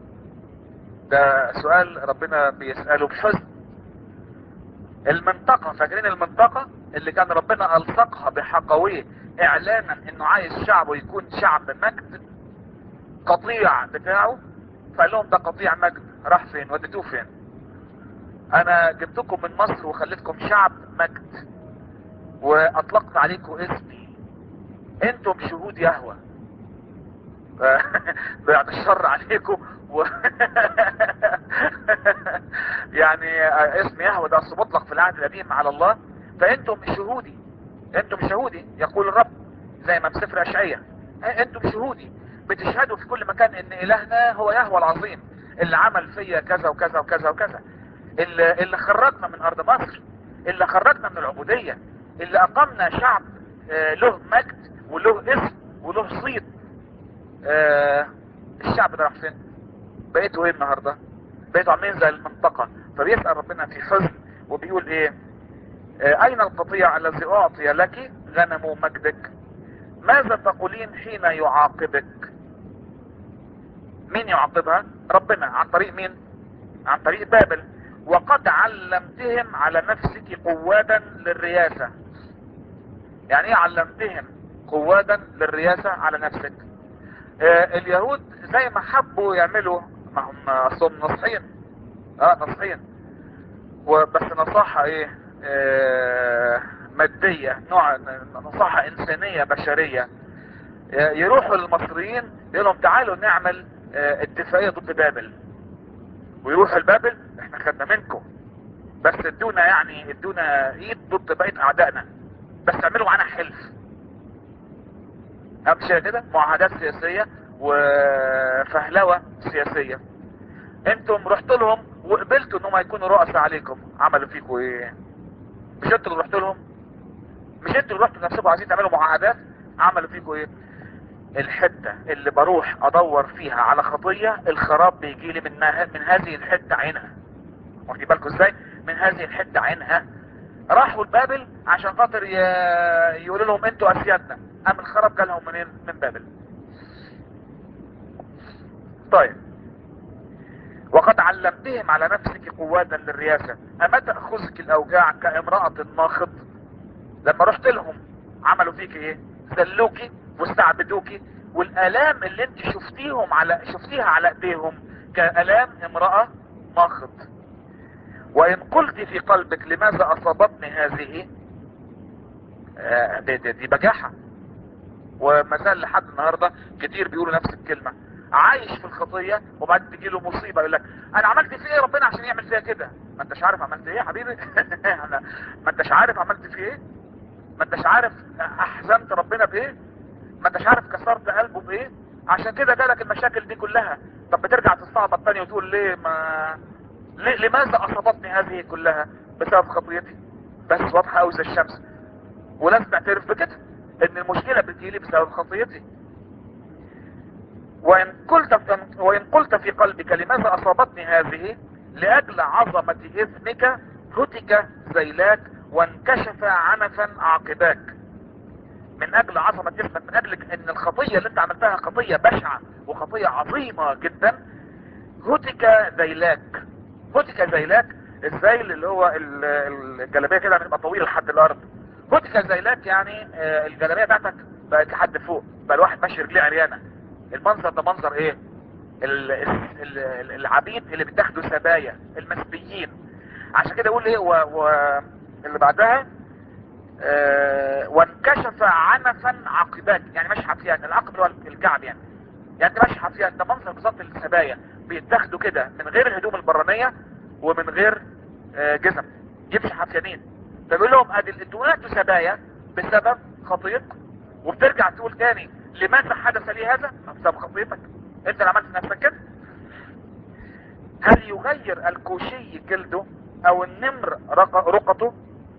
[SPEAKER 1] ده سؤال ربنا بيسأله بحزن المنطقة فاكرين المنطقة اللي كان ربنا الصقها بحقويه اعلانا انه عايز شعبه يكون شعب مجد قطيع بتاعه فقال لهم ده قطيع مجد راح فين وديتوه فين انا جبتكم من مصر وخليتكم شعب مجد واطلقت عليكم اسمي انتم شهود يهوى بعد الشر عليكم و... يعني اسم يهوى ده اصل مطلق في العهد القديم على الله فانتم شهودي انتم شهودي يقول الرب زي ما في سفر اشعياء انتم شهودي بتشهدوا في كل مكان ان الهنا هو يهوى العظيم اللي عمل فيا كذا وكذا وكذا وكذا اللي, اللي خرجنا من ارض مصر اللي خرجنا من العبودية اللي اقمنا شعب آه له مجد وله اسم وله صيت آه الشعب ده راح فين بقيتوا ايه النهاردة بقيتوا عاملين زي المنطقة فبيسأل ربنا في حزن وبيقول ايه آه اين القطيع الذي اعطي لك غنم مجدك ماذا تقولين حين يعاقبك مين يعاقبها ربنا عن طريق مين عن طريق بابل وقد علمتهم على نفسك قوادا للرياسة يعني ايه علمتهم قوادا للرياسة على نفسك آه اليهود زي ما حبوا يعملوا ما هم اصلهم نصحين اه نصحين وبس نصاحة ايه آه مادية نوع نصاحة انسانية بشرية آه يروحوا للمصريين يقول لهم تعالوا نعمل آه اتفاقية ضد بابل ويروحوا لبابل احنا خدنا منكم بس ادونا يعني ادونا ايد ضد بقية اعدائنا بس اعملوا معانا حلف امشي كده معاهدات سياسية وفهلوة سياسية انتم رحت لهم وقبلتوا انهم هيكونوا رؤساء عليكم عملوا فيكم ايه مش انتوا اللي رحت لهم مش انتوا اللي رحتوا نفسكم عايزين تعملوا معاهدات عملوا فيكم ايه الحتة اللي بروح ادور فيها على خطية الخراب بيجي لي من, من هذه الحتة عينها واخدين بالكم ازاي من هذه الحتة عينها راحوا لبابل عشان خاطر ي... يقولوا لهم انتوا اسيادنا ام الخراب جالهم منين من بابل طيب وقد علمتهم على نفسك قوادا للرياسة اما تأخذك الاوجاع كامرأة ناخط لما رحت لهم عملوا فيك ايه ذلوكي واستعبدوكي والالام اللي انت شفتيهم على شفتيها على ايديهم كالام امرأة ناخط وان قلت في قلبك لماذا اصابتني هذه آه، دي, دي, دي بجاحة وما زال لحد النهارده كتير بيقولوا نفس الكلمة عايش في الخطية وبعدين تجي له مصيبة يقول لك انا عملت فيه ايه ربنا عشان يعمل فيها كده ما انتش عارف عملت ايه يا حبيبي أنا- ما انتش عارف عملت فيه ايه ما انتش عارف احزنت ربنا بايه ما انتش عارف كسرت قلبه بايه عشان كده جالك المشاكل دي كلها طب بترجع تستعبط تاني وتقول ليه ما ليه لماذا اصابتني هذه كلها بسبب خطيتي بس واضحه قوي زي الشمس ولازم تعترف بكده ان المشكله بتجيلي بسبب خطيتي وان قلت وان قلت في قلبك لماذا اصابتني هذه لاجل عظمه اثمك هتك ذيلاك وانكشف عنفا عاقباك من اجل عظمة اسمك من اجل ان الخطية اللي انت عملتها خطية بشعة وخطية عظيمة جدا هتك ذيلاك هتك ذيلاك الذيل اللي هو ال- الجلابية كده بتبقى طويلة لحد الارض هتك ذيلاك يعني آه، الجلابية بتاعتك بقت لحد فوق بقى الواحد ماشي رجليه عريانة المنظر ده منظر ايه ال- ال- ال- العبيد اللي بتاخدوا سبايا المسبيين عشان كده يقول ايه و... و... اللي بعدها آه، وانكشف عنفا عقباك يعني ماشي حافيان العقب اللي هو الكعب يعني يعني انت ماشي حافيان ده منظر بالظبط السبايا بيتاخدوا كده من غير الهدوم البرانيه ومن غير آه، جزم يمشي حافيانين فبيقول لهم ادي انتوا ولدتوا سبايا بسبب خطيتكم وبترجع تقول تاني لماذا حدث لي هذا؟ بسبب خطيتك انت اللي عملت نفسك كده هل يغير الكوشي جلده او النمر رق- رقته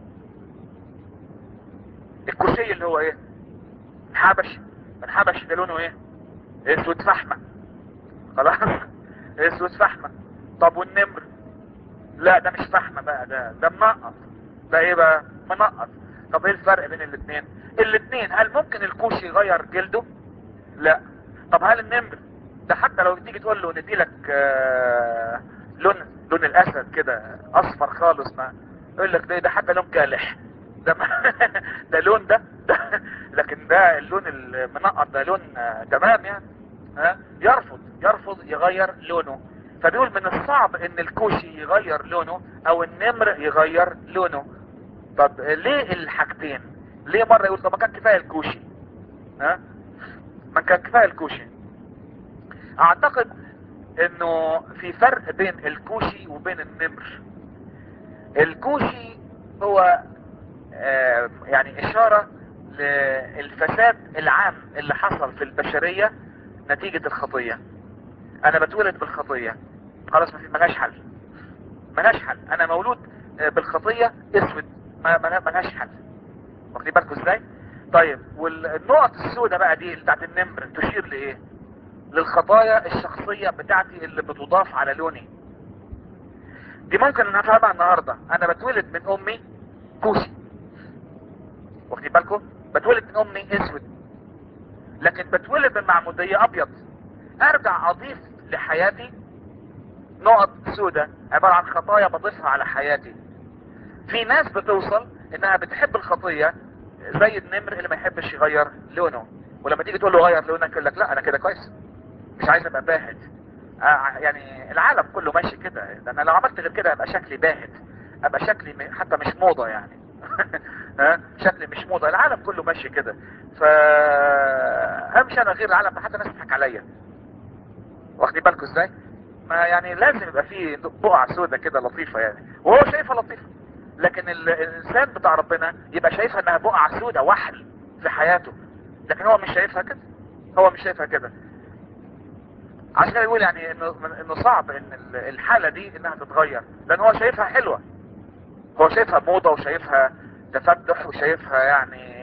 [SPEAKER 1] الكوشي اللي هو ايه حبش الحبش ده لونه ايه اسود فحمة خلاص اسود فحمة طب والنمر لا ده مش فحمة بقى ده ده منقط ده ايه بقى منقط طب ايه الفرق بين الاثنين الاثنين هل ممكن الكوشي يغير جلده لا طب هل النمر ده حتى لو تيجي تقول له ندي لك آه، لون لون الاسد كده اصفر خالص ما يقول لك ده ده حتى لون كالح ده ما ده لون ده, ده لكن ده اللون المنقط ده لون آه، تمام يعني ها يرفض يرفض يغير لونه فبيقول من الصعب ان الكوشي يغير لونه او النمر يغير لونه طب ليه الحاجتين ليه مرة يقول طب ما كان كفاية الكوشي ها ما كان كفاية الكوشي اعتقد انه في فرق بين الكوشي وبين النمر الكوشي هو آه، يعني اشارة للفساد العام اللي حصل في البشرية نتيجة الخطية انا بتولد بالخطية خلاص ما في ملهاش حل ملهاش حل انا مولود آه، بالخطية اسود ما ما- ملهاش حل واخدين بالكم ازاي طيب والنقط السوداء بقى دي اللي بتاعت النمر تشير لايه للخطايا الشخصية بتاعتي اللي بتضاف على لوني دي ممكن ان افهمها النهاردة انا بتولد من امي كوشي واخدين بالكم بتولد من امي اسود لكن بتولد من معمودية ابيض ارجع اضيف لحياتي نقط سوداء عبارة عن خطايا بضيفها على حياتي في ناس بتوصل انها بتحب الخطية زي النمر اللي ما يحبش يغير لونه ولما تيجي تقول له غير لونك يقول لك لا انا كده كويس مش عايز ابقى باهت آه، يعني العالم كله ماشي كده ده انا لو عملت غير كده ابقى شكلي باهت ابقى شكلي م- حتى مش موضة يعني ها شكلي مش موضة العالم كله ماشي كده ف امشي انا غير العالم ده حتى الناس تضحك عليا واخدين بالكم ازاي ما يعني لازم يبقى فيه بقعة سودة كده لطيفة يعني وهو شايفها لطيفة لكن ال- الانسان بتاع ربنا يبقى شايفها انها بقعة سودة وحل في حياته لكن هو مش شايفها كده هو مش شايفها كده عشان كده يقول يعني انه انه صعب ان ال- الحالة دي انها تتغير لان هو شايفها حلوة هو شايفها موضة وشايفها تفتح وشايفها يعني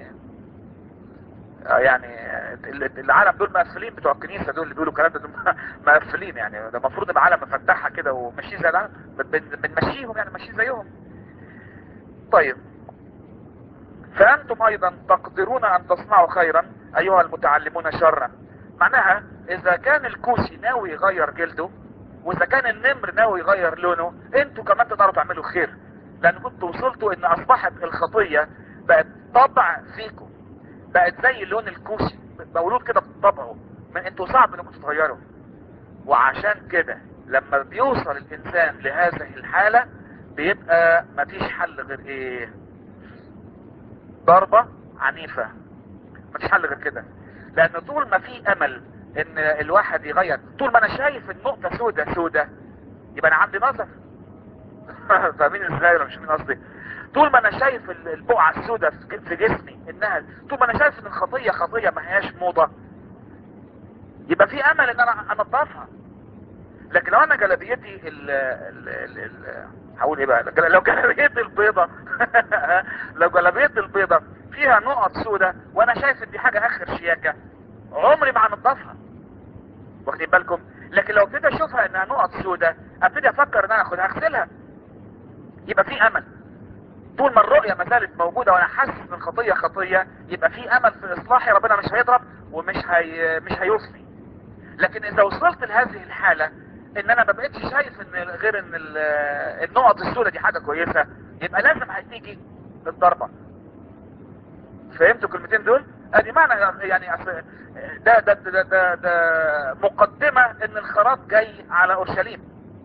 [SPEAKER 1] آه يعني ال- العالم دول مقفلين بتوع الكنيسة دول اللي بيقولوا الكلام ده دول مقفلين يعني ده المفروض يبقى عالم مفتحة كده وماشيين زي العالم بن- بنمشيهم يعني ماشيين زيهم طيب فأنتم أيضا تقدرون أن تصنعوا خيرا أيها المتعلمون شرا معناها إذا كان الكوشي ناوي يغير جلده وإذا كان النمر ناوي يغير لونه أنتوا كمان تقدروا تعملوا خير لأن كنتوا وصلتوا إن أصبحت الخطية بقت طبع فيكم بقت زي لون الكوشي مولود كده بطبعه من انتوا صعب انكم تتغيروا وعشان كده لما بيوصل الانسان لهذه الحالة بيبقى مفيش حل غير ايه ضربة عنيفة مفيش حل غير كده لان طول ما في امل ان الواحد يغير طول ما انا شايف النقطة سودة سودة يبقى انا عندي نظر فاهمين ازاي ولا مش فاهمين قصدي طول ما انا شايف ال- البقعة السوداء في في جسمي انها طول ما انا شايف ان الخطية خطية ما هياش موضة يبقى في امل ان انا انضفها لكن لو انا جلبيتي ال ال ال ال هقول ايه بقى لو جلبيتي البيضة لو جلبيتي البيضة فيها نقط سوداء وانا شايف ان دي حاجة اخر شياكة عمري ما هنضفها واخدين بالكم لكن لو ابتدي اشوفها انها نقط سوداء ابتدي افكر ان انا اخدها اغسلها يبقى في امل طول ما الرؤية ما زالت موجودة وانا حاسس ان الخطية خطية يبقى في امل في اصلاحي ربنا مش هيضرب ومش هي مش هيفني لكن اذا وصلت لهذه الحالة ان انا ما بقتش شايف ان غير ان ال- النقط السوداء دي حاجة كويسة يبقى لازم هتيجي الضربة فهمتوا الكلمتين دول ادي معنى يعني أصل ده ده ده ده, ده مقدمة ان الخراط جاي على اورشليم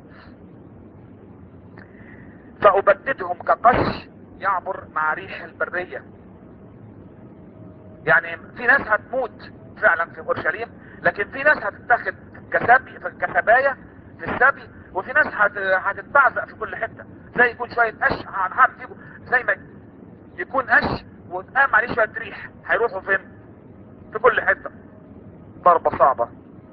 [SPEAKER 1] فأبددهم كقش يعبر مع ريح البرية يعني في ناس هتموت فعلا في اورشليم لكن في ناس هتتاخد كسبي كسبايا في السبي وفي ناس هت- هتتبعزق في كل حتة زي يكون شوية قش هنعمل فيه زي ما يكون قش وتقام عليه شوية ريح هيروحوا فين في كل حتة ضربة صعبة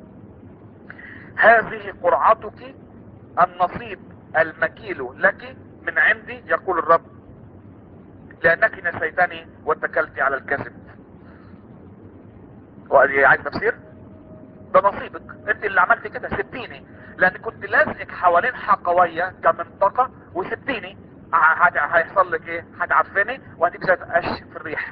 [SPEAKER 1] هذه قرعتك النصيب المكيل لك من عندي يقول الرب لانك نسيتني واتكلت على الكذب وادي عايز تفسير ده نصيبك انت اللي عملت كده سبتيني لان كنت لازقك حوالين حقوية كمنطقة وسبتيني ه- هت- هيحصل لك ايه هتعفني وهتبقى زي قش في الريح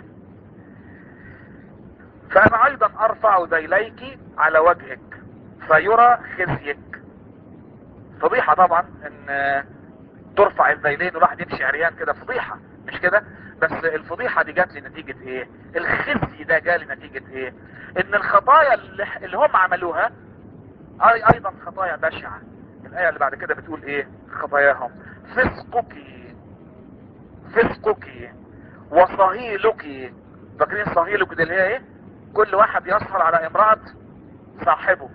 [SPEAKER 1] فانا ايضا ارفع ذيليك على وجهك فيرى خزيك فضيحة طبعا ان ترفع الذيلين والواحد يمشي عريان كده فضيحة مش كده بس الفضيحة دي جات لي نتيجة ايه الخزي ده جالي نتيجة ايه ان الخطايا اللي, اللي هم عملوها اي ايضا خطايا بشعة الاية اللي بعد كده بتقول ايه خطاياهم فسقك فسقك وصهيلك فاكرين صهيلك دي اللي هي ايه كل واحد يسهر على امرأة صاحبه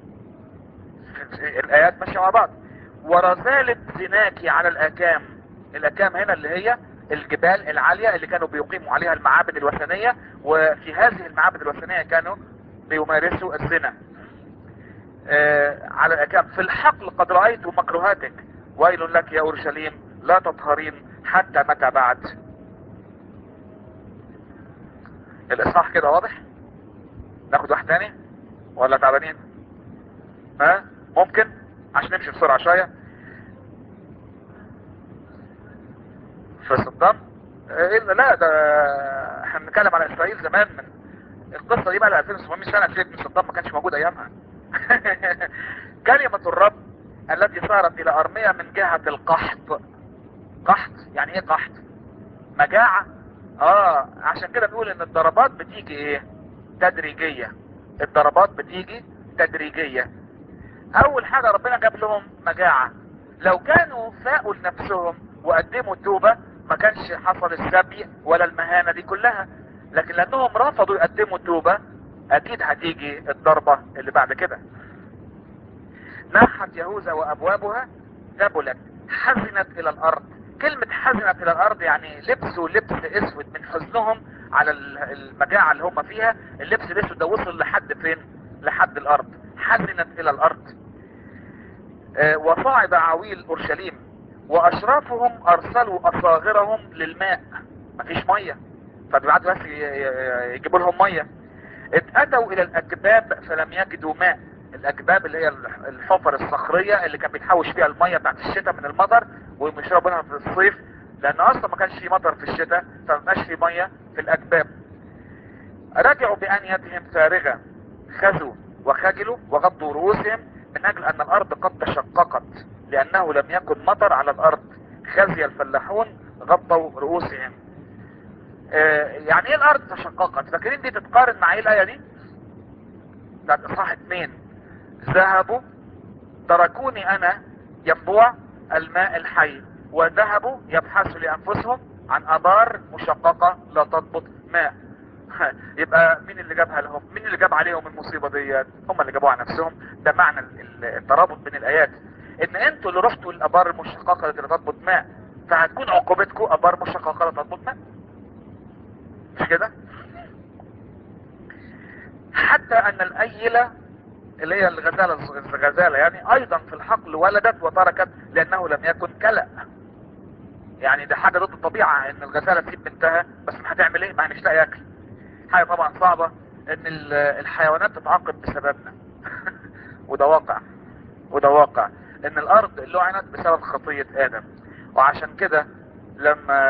[SPEAKER 1] الايات ماشية مع بعض ورزالة زناك على الاكام الاكام هنا اللي هي الجبال العالية اللي كانوا بيقيموا عليها المعابد الوثنية وفي هذه المعابد الوثنية كانوا بيمارسوا الزنا آه على الاكام في الحقل قد رأيت مكروهاتك ويل لك يا اورشليم لا تطهرين حتى متى بعد الاصحاح كده واضح ناخد واحد تاني ولا تعبانين ها ممكن عشان نمشي بسرعة شوية في صدام إيه لا ده احنا بنتكلم على اسرائيل زمان من القصة دي بقى ل 2700 سنة في ابن صدام ما كانش موجود ايامها كلمة الرب التي صارت الى ارمية من جهة القحط قحط يعني ايه قحط مجاعة اه عشان كده بنقول ان الضربات بتيجي ايه تدريجية الضربات بتيجي تدريجية اول حاجة ربنا جاب لهم مجاعة لو كانوا فاقوا لنفسهم وقدموا توبة ما كانش حصل السبي ولا المهانة دي كلها لكن لانهم رفضوا يقدموا توبة اكيد هتيجي الضربة اللي بعد كده نحت يهوذا وابوابها ذبلت حزنت الى الارض كلمة حزنت الى الارض يعني لبسوا لبس اسود من حزنهم على المجاعة اللي هم فيها اللبس الاسود ده وصل لحد فين لحد الارض حزنت الى الارض آه وصعد عويل اورشليم واشرافهم ارسلوا اصاغرهم للماء مفيش مية فبيبعتوا بس يجيبوا لهم مية اتأتوا الى الاكباب فلم يجدوا ماء الاكباب اللي هي الحفر الصخرية اللي كان بيتحوش فيها المية بتاعت الشتاء من المطر ويشربوا منها في الصيف لان اصلا ما كانش في مطر في الشتاء فما في مية في الاكباب رجعوا بانيتهم فارغة خزوا وخجلوا وغضوا رؤوسهم من اجل ان الارض قد تشققت لانه لم يكن مطر على الارض خزي الفلاحون غضوا رؤوسهم آه يعني ايه الارض تشققت فاكرين دي تتقارن مع ايه الايه دي بتاعت اصحاح اتنين ذهبوا تركوني انا ينبوع الماء الحي وذهبوا يبحثوا لانفسهم عن ابار مشققة لا تضبط ماء يبقى مين اللي جابها لهم مين اللي جاب عليهم المصيبة ديت هم اللي جابوها نفسهم ده معنى الترابط بين الايات ان انتوا اللي رحتوا الابار المشققة التي لا تضبط ماء فهتكون عقوبتكم ابار مشققة لا تضبط ماء مش كده حتى ان الايلة اللي هي الغزالة الغزالة يعني ايضا في الحقل ولدت وتركت لانه لم يكن كلأ يعني ده حاجة ضد الطبيعة ان الغزالة تسيب بنتها بس ما هتعمل ايه ما هي مش لاقي اكل حاجة طبعا صعبة ان الحيوانات تتعاقب بسببنا وده واقع وده واقع ان الارض اللي لعنت بسبب خطية ادم وعشان كده لما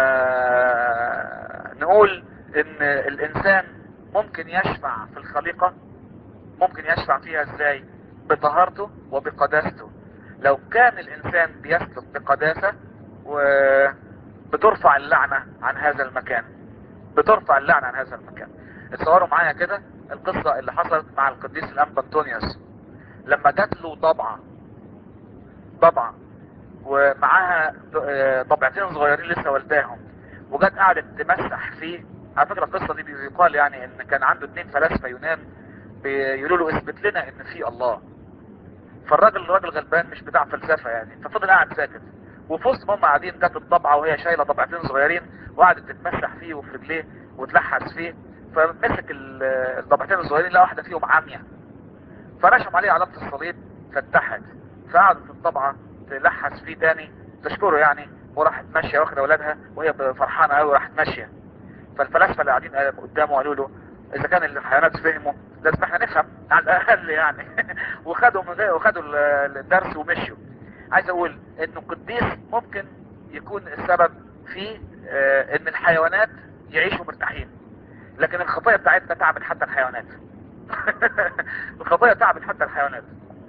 [SPEAKER 1] نقول ان الانسان ممكن يشفع في الخليقة ممكن يشفع فيها ازاي بطهارته وبقداسته لو كان الانسان بيسلك بقداسة وبترفع اللعنة عن هذا المكان بترفع اللعنة عن هذا المكان اتصوروا معايا كده القصة اللي حصلت مع القديس الانبا انطونيوس لما جات له ضبعة ضبعة ومعاها ضبعتين صغيرين لسه والداهم وجت قعدت تمسح فيه على فكرة القصة دي بيقال يعني ان كان عنده اتنين فلاسفة يونان بيقولوا له اثبت لنا ان في الله فالراجل الراجل غلبان مش بتاع فلسفة يعني ففضل قاعد ساكت وفي وسط ما هم قاعدين جت الضبعة وهي شايلة ضبعتين صغيرين وقعدت تتمسح فيه وفي رجليه وتلحس فيه فمسك الضبعتين الصغيرين لا واحدة فيهم عامية فرشم عليه علامة الصليب فاتحد فقعدت الضبعة تلحس فيه تاني تشكره يعني وراحت ماشية واخدة ولادها وهي فرحانة قوي راحت ماشية فالفلاسفة اللي قاعدين قدامه قالوا له اذا كان الحيوانات فهموا لازم احنا نفهم على الاقل يعني وخدوا وخدوا الدرس ومشوا عايز اقول انه القديس ممكن يكون السبب في اه ان الحيوانات يعيشوا مرتاحين لكن الخطية بتاعتنا تعبت حتى الحيوانات الخطية تعبت حتى الحيوانات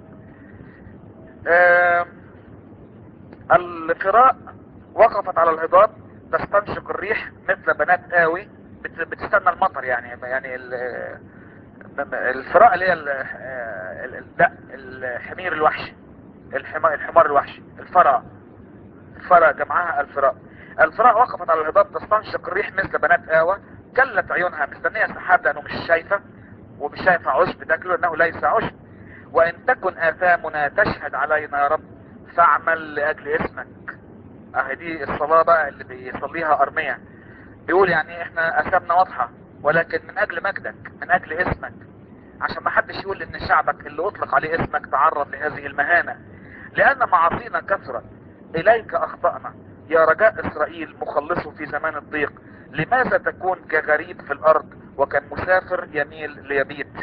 [SPEAKER 1] اه الفراء وقفت على الهضاب تستنشق الريح مثل بنات قوي بتستنى المطر يعني يعني الفراء اللي هي لا الحمير الوحشي الحمار الوحشي الفراء الفراء جمعها الفراء الفراء وقفت على الهضاب تستنشق الريح مثل بنات آوى كلت عيونها مستنية سحاب لانه مش شايفة ومش شايفة عشب تاكله انه ليس عشب وان تكن اثامنا تشهد علينا يا رب فاعمل لاجل اسمك اهي دي الصلاة بقى اللي بيصليها ارمية بيقول يعني احنا اثامنا واضحة ولكن من اجل مجدك من اجل اسمك عشان ما حدش يقول ان شعبك اللي اطلق عليه اسمك تعرض لهذه المهانة لان معاصينا كثرة اليك اخطأنا يا رجاء اسرائيل مخلصه في زمان الضيق لماذا تكون كغريب في الارض وكمسافر يميل ليبيت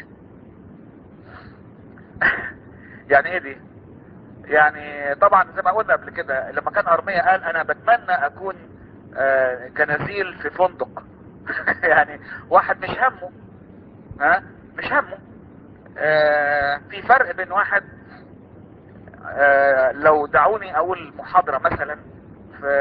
[SPEAKER 1] يعني ايه دي يعني طبعا زي ما قلنا قبل كده لما كان ارمية قال انا بتمنى اكون آه كنزيل في فندق يعني واحد مش همه ها مش همه آه في فرق بين واحد آه لو دعوني اقول محاضرة مثلا في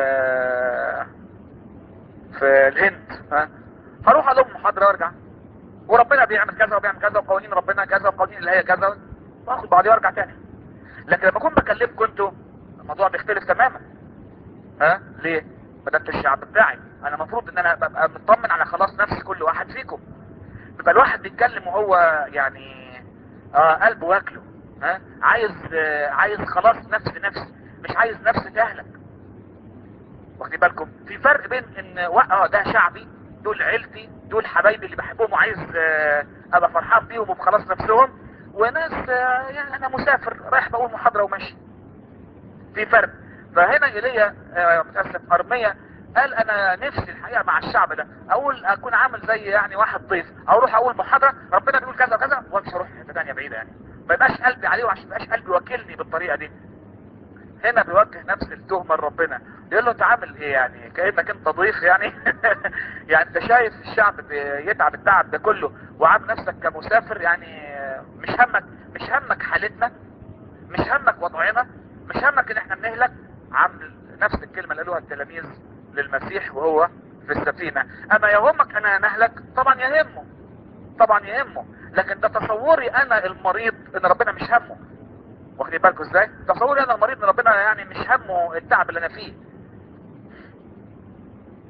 [SPEAKER 1] في الهند ها هروح اقول محاضرة وارجع وربنا بيعمل كذا وبيعمل كذا وقوانين ربنا كذا وقوانين اللي هي كذا واخد بعضي وارجع تاني لكن لما اكون بكلمكم انتوا الموضوع بيختلف تماما ها ليه ما ده انتوا الشعب بتاعي انا المفروض ان انا ببقى مطمن على خلاص نفسي كل واحد فيكم بيبقى الواحد بيتكلم وهو يعني اه قلبه واكله ها عايز آه عايز خلاص نفس نفس مش عايز نفس تهلك واخدين بالكم في فرق بين ان اه ده شعبي دول عيلتي دول حبايبي اللي بحبهم وعايز آه ابقى فرحان بيهم وبخلاص نفسهم وناس آه يعني انا مسافر رايح بقول محاضرة وماشي في فرق فهنا ايليا متأسف ارمية قال انا نفسي الحقيقة مع الشعب ده اقول اكون عامل زي يعني واحد ضيف او اروح اقول محاضرة ربنا بيقول كذا وكذا ومش هروح حته ثانيه بعيدة يعني ما يبقاش قلبي عليه وعشان ما يبقاش قلبي واكلني بالطريقة دي هنا بيوجه نفس التهمة لربنا يقول له انت عامل ايه يعني كأنك انت ضيف يعني يعني انت شايف الشعب يتعب التعب ده كله وعامل نفسك كمسافر يعني مش همك مش همك حالتنا مش همك وضعنا مش همك ان احنا بنهلك عامل نفس الكلمة اللي قالوها التلاميذ للمسيح وهو في السفينة اما يهمك انا نهلك طبعا يهمه طبعا يهمه لكن ده تصوري انا المريض ان ربنا مش همه واخدين بالكم ازاي تصوري انا المريض ان ربنا يعني مش همه التعب اللي انا فيه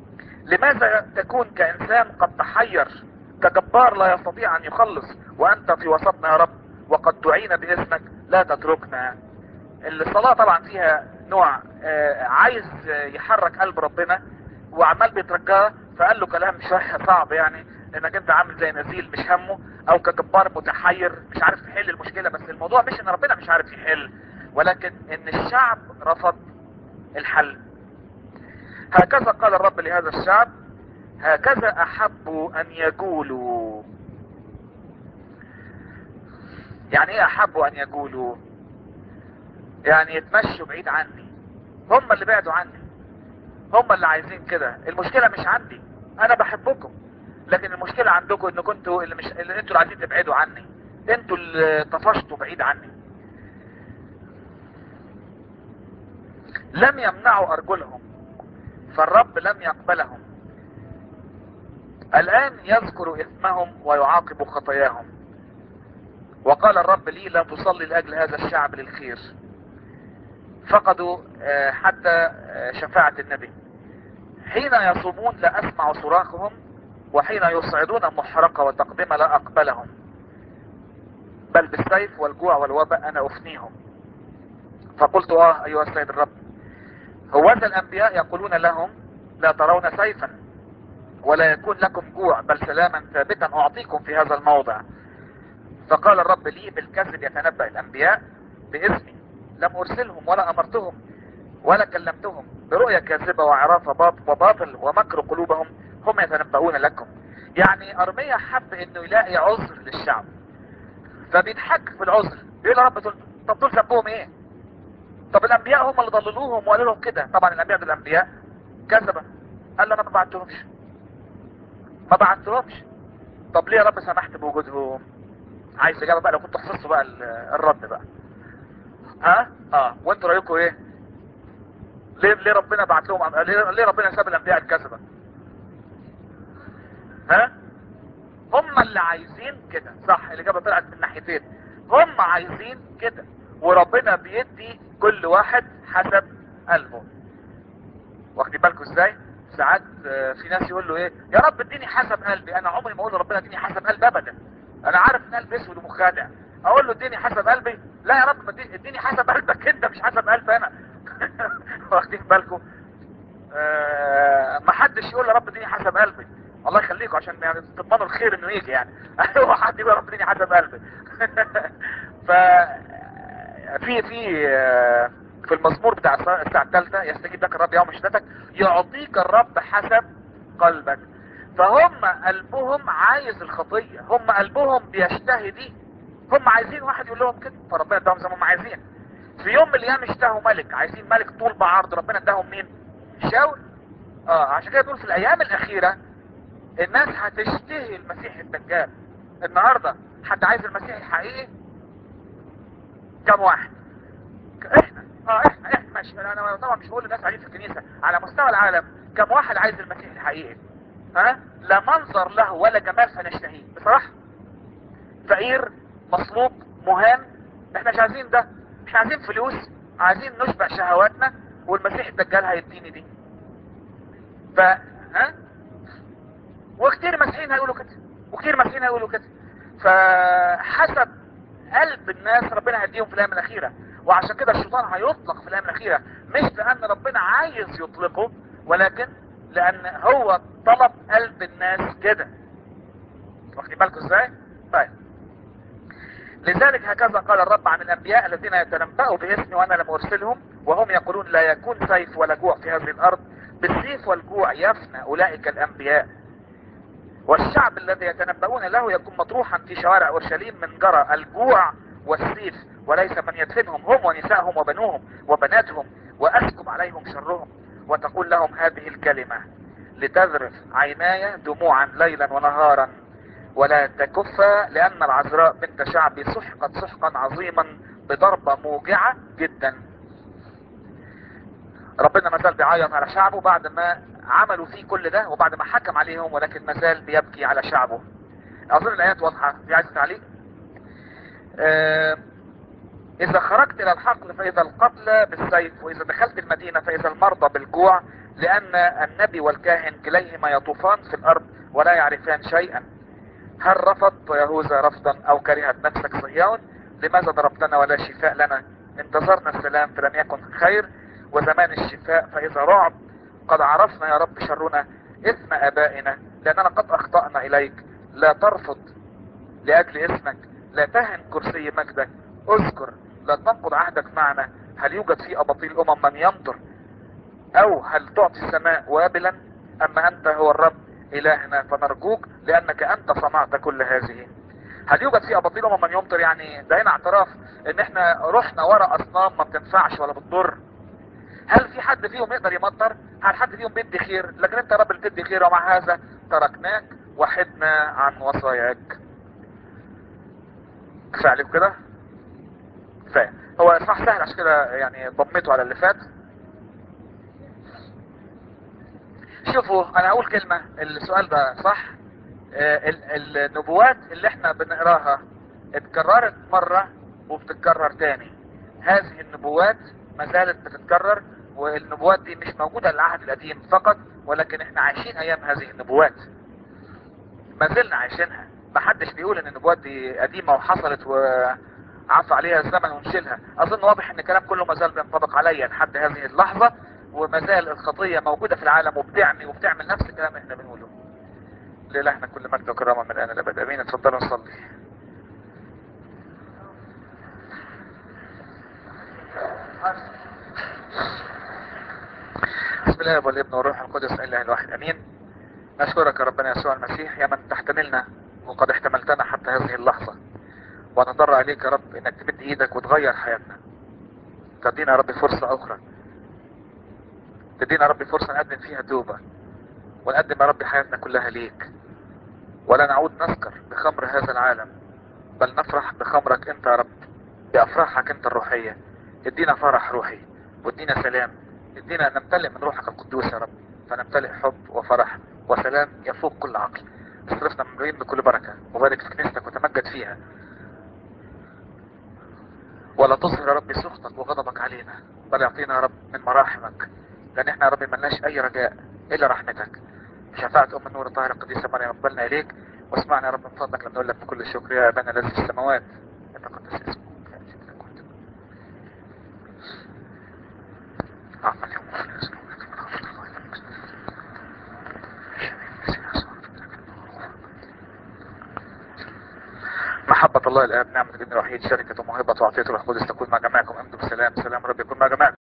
[SPEAKER 1] لماذا تكون كإنسان قد تحير كجبار لا يستطيع أن يخلص وأنت في وسطنا يا رب وقد دعينا باسمك لا تتركنا الصلاة طبعا فيها نوع آه، عايز آه، يحرك قلب ربنا وعمال بيترجاه فقال له كلام شوية صعب يعني انك انت عامل زي نزيل مش همه او كجبار متحير مش عارف تحل المشكلة بس الموضوع مش ان ربنا مش عارف يحل ولكن ان الشعب رفض الحل هكذا قال الرب لهذا الشعب هكذا احبوا ان يقولوا يعني ايه احبوا ان يقولوا يعني يتمشوا بعيد عني هم اللي بعدوا عني هم اللي عايزين كده المشكلة مش عندي انا بحبكم لكن المشكلة عندكم ان كنتوا اللي مش اللي انتوا اللي عايزين تبعدوا عني انتوا اللي طفشتوا بعيد عني لم يمنعوا ارجلهم فالرب لم يقبلهم الان يذكر اثمهم ويعاقب خطاياهم وقال الرب لي لا تصلي لاجل هذا الشعب للخير فقدوا آه، حتى آه، شفاعة النبي حين يصومون لا اسمع صراخهم وحين يصعدون محرقة وتقدمة لا اقبلهم بل بالسيف والجوع والوباء انا افنيهم فقلت اه ايها السيد الرب هوذا الانبياء يقولون لهم لا ترون سيفا ولا يكون لكم جوع بل سلاما ثابتا اعطيكم في هذا الموضع فقال الرب لي بالكذب يتنبأ الانبياء باسمي لم ارسلهم ولا امرتهم ولا كلمتهم برؤية كاذبة وعرافة باطل وباطل ومكر قلوبهم هم يتنبؤون لكم يعني ارميا حب انه يلاقي عذر للشعب فبيتحك في العذر بيقول يا رب دول طب دول ذنبهم ايه طب الانبياء هم اللي ضللوهم وقالوا لهم كده طبعا الانبياء دول الانبياء كذبة قال له انا ما بعتهمش ما بعتهمش طب ليه يا رب سمحت بوجودهم عايز اجابه بقى لو كنت حفظتوا بقى ال- الرد بقى ها اه وانتوا رايكم ايه ليه ليه ربنا بعت لهم ليه, ليه ربنا ساب الانبياء الكذبه ها هم اللي عايزين كده صح الاجابه طلعت من ناحيتين هم عايزين كده وربنا بيدي كل واحد حسب قلبه واخدين بالكم ازاي ساعات آه، في ناس يقول له ايه يا رب اديني حسب قلبي انا عمري ما اقول لربنا اديني حسب قلبي ابدا انا عارف ان قلبي اسود ومخادع اقول له اديني حسب قلبي لا يا رب ما تدي- اديني حسب قلبك انت مش حسب قلبي انا واخدين بالكم آه ما حدش يقول يا رب اديني حسب قلبي الله يخليكم عشان يعني تضمنوا الخير انه يجي يعني ايوه حد يقول يا رب اديني حسب قلبي ف في في آه، في المزمور بتاع الساعة الساعة الثالثة يستجيب لك الرب يوم شدتك يعطيك الرب حسب قلبك فهم قلبهم عايز الخطية هم قلبهم بيشتهي دي هم عايزين واحد يقول لهم كده فربنا اداهم زي ما هم عايزين في يوم من الايام اشتهوا ملك عايزين ملك طول بعرض ربنا اداهم مين شاول اه عشان كده بيقول في الايام الاخيرة الناس هتشتهي المسيح الدجال النهاردة حد عايز المسيح الحقيقي كم واحد احنا اه احنا احنا مش انا طبعا مش بقول للناس قاعدين في الكنيسة على مستوى العالم كم واحد عايز المسيح الحقيقي ها لا منظر له ولا جمال فنشتهيه بصراحة فقير مصلوب مهان احنا مش عايزين ده مش عايزين فلوس عايزين نشبع شهواتنا والمسيح الدجال هيديني دي ف ها وكتير مسيحيين هيقولوا كده وكتير مسيحيين هيقولوا كده فحسب قلب الناس ربنا هيديهم في الايام الاخيره وعشان كده الشيطان هيطلق في الايام الاخيره مش لان ربنا عايز يطلقه ولكن لان هو طلب قلب الناس كده واخدين بالكم ازاي طيب لذلك هكذا قال الرب عن الانبياء الذين يتنبأوا باسمي وانا لم ارسلهم وهم يقولون لا يكون سيف ولا جوع في هذه الارض بالسيف والجوع يفنى اولئك الانبياء والشعب الذي يتنبؤون له يكون مطروحا في شوارع اورشليم من جرى الجوع والسيف وليس من يدفنهم هم ونسائهم وبنوهم وبناتهم واسكب عليهم شرهم وتقول لهم هذه الكلمة لتذرف عيناي دموعا ليلا ونهارا ولا تكف لان العذراء بنت شعبي سحقت سحقا عظيما بضربة موجعة جدا ربنا ما زال بيعيط على شعبه بعد ما عملوا فيه كل ده وبعد ما حكم عليهم ولكن ما زال بيبكي على شعبه اظن الايات واضحة في عايز تعليق آه اذا خرجت الى الحقل فاذا القتلى بالسيف واذا دخلت المدينة فاذا المرضى بالجوع لان النبي والكاهن كليهما يطوفان في الارض ولا يعرفان شيئا هل رفضت يهوذا رفضا او كرهت نفسك صهيون لماذا ضربتنا ولا شفاء لنا انتظرنا السلام فلم يكن خير وزمان الشفاء فاذا رعب قد عرفنا يا رب شرنا اثم ابائنا لاننا قد اخطأنا اليك لا ترفض لاجل اسمك لا تهن كرسي مجدك اذكر لا تنقض عهدك معنا هل يوجد في اباطيل الامم من يمطر او هل تعطي السماء وابلا اما انت هو الرب الهنا فنرجوك لانك انت صنعت كل هذه هل يوجد في اباطيل امم من يمطر يعني ده هنا اعتراف ان احنا رحنا ورا اصنام ما بتنفعش ولا بتضر هل في حد فيهم يقدر يمطر هل حد فيهم بيدي خير لكن انت يا رب اللي بتدي خير ومع هذا تركناك وحدنا عن وصاياك كفايه عليكم كده كفايه هو اصحاح سهل عشان كده يعني ضميته على اللي فات شوفوا انا اقول كلمة السؤال ده صح آه ال- النبوات اللي احنا بنقراها اتكررت مرة وبتتكرر تاني هذه النبوات ما زالت بتتكرر والنبوات دي مش موجودة العهد القديم فقط ولكن احنا عايشين ايام هذه النبوات ما زلنا عايشينها ما حدش بيقول ان النبوات دي قديمة وحصلت وعفى عليها الزمن ونشيلها اظن واضح ان الكلام كله ما زال بينطبق عليا لحد هذه اللحظة وما زال الخطية موجودة في العالم وبتعمي وبتعمل نفس الكلام اللي احنا بنقوله لإلهنا كل مجد وكرامة من الآن الأبد أمين اتفضلوا نصلي بسم الله والابن والروح القدس الاله الواحد امين نشكرك يا ربنا يسوع المسيح يا من تحتملنا وقد احتملتنا حتى هذه اللحظة ونضر عليك يا رب انك تمد ايدك وتغير حياتنا تدينا يا رب فرصة اخرى تدينا يا رب فرصة نقدم فيها توبة ونقدم يا رب حياتنا كلها ليك ولا نعود نسكر بخمر هذا العالم بل نفرح بخمرك انت يا رب بافراحك انت الروحية ادينا فرح روحي وادينا سلام ادينا نمتلئ من روحك القدوس يا رب فنمتلئ حب وفرح وسلام يفوق كل عقل اصرفنا مملوئين بكل بركة وبارك في كنيستك وتمجد فيها ولا تظهر يا رب سخطك وغضبك علينا بل اعطينا يا رب من مراحمك لان احنا يا رب ملناش اي رجاء الا رحمتك شفاعة ام النور الطاهرة القديسة مريم اقبلنا اليك واسمعنا يا رب من فضلك لما نقول لك بكل الشكر يا ابانا الذي في السماوات يتقدس اسمك يأتي ملكوتك. عمل يوم محبة الله الآب نعمة الابن الوحيد شركة وموهبة وعطية الروح القدس تكون مع جميعكم امضوا بسلام سلام رب يكون مع جميعكم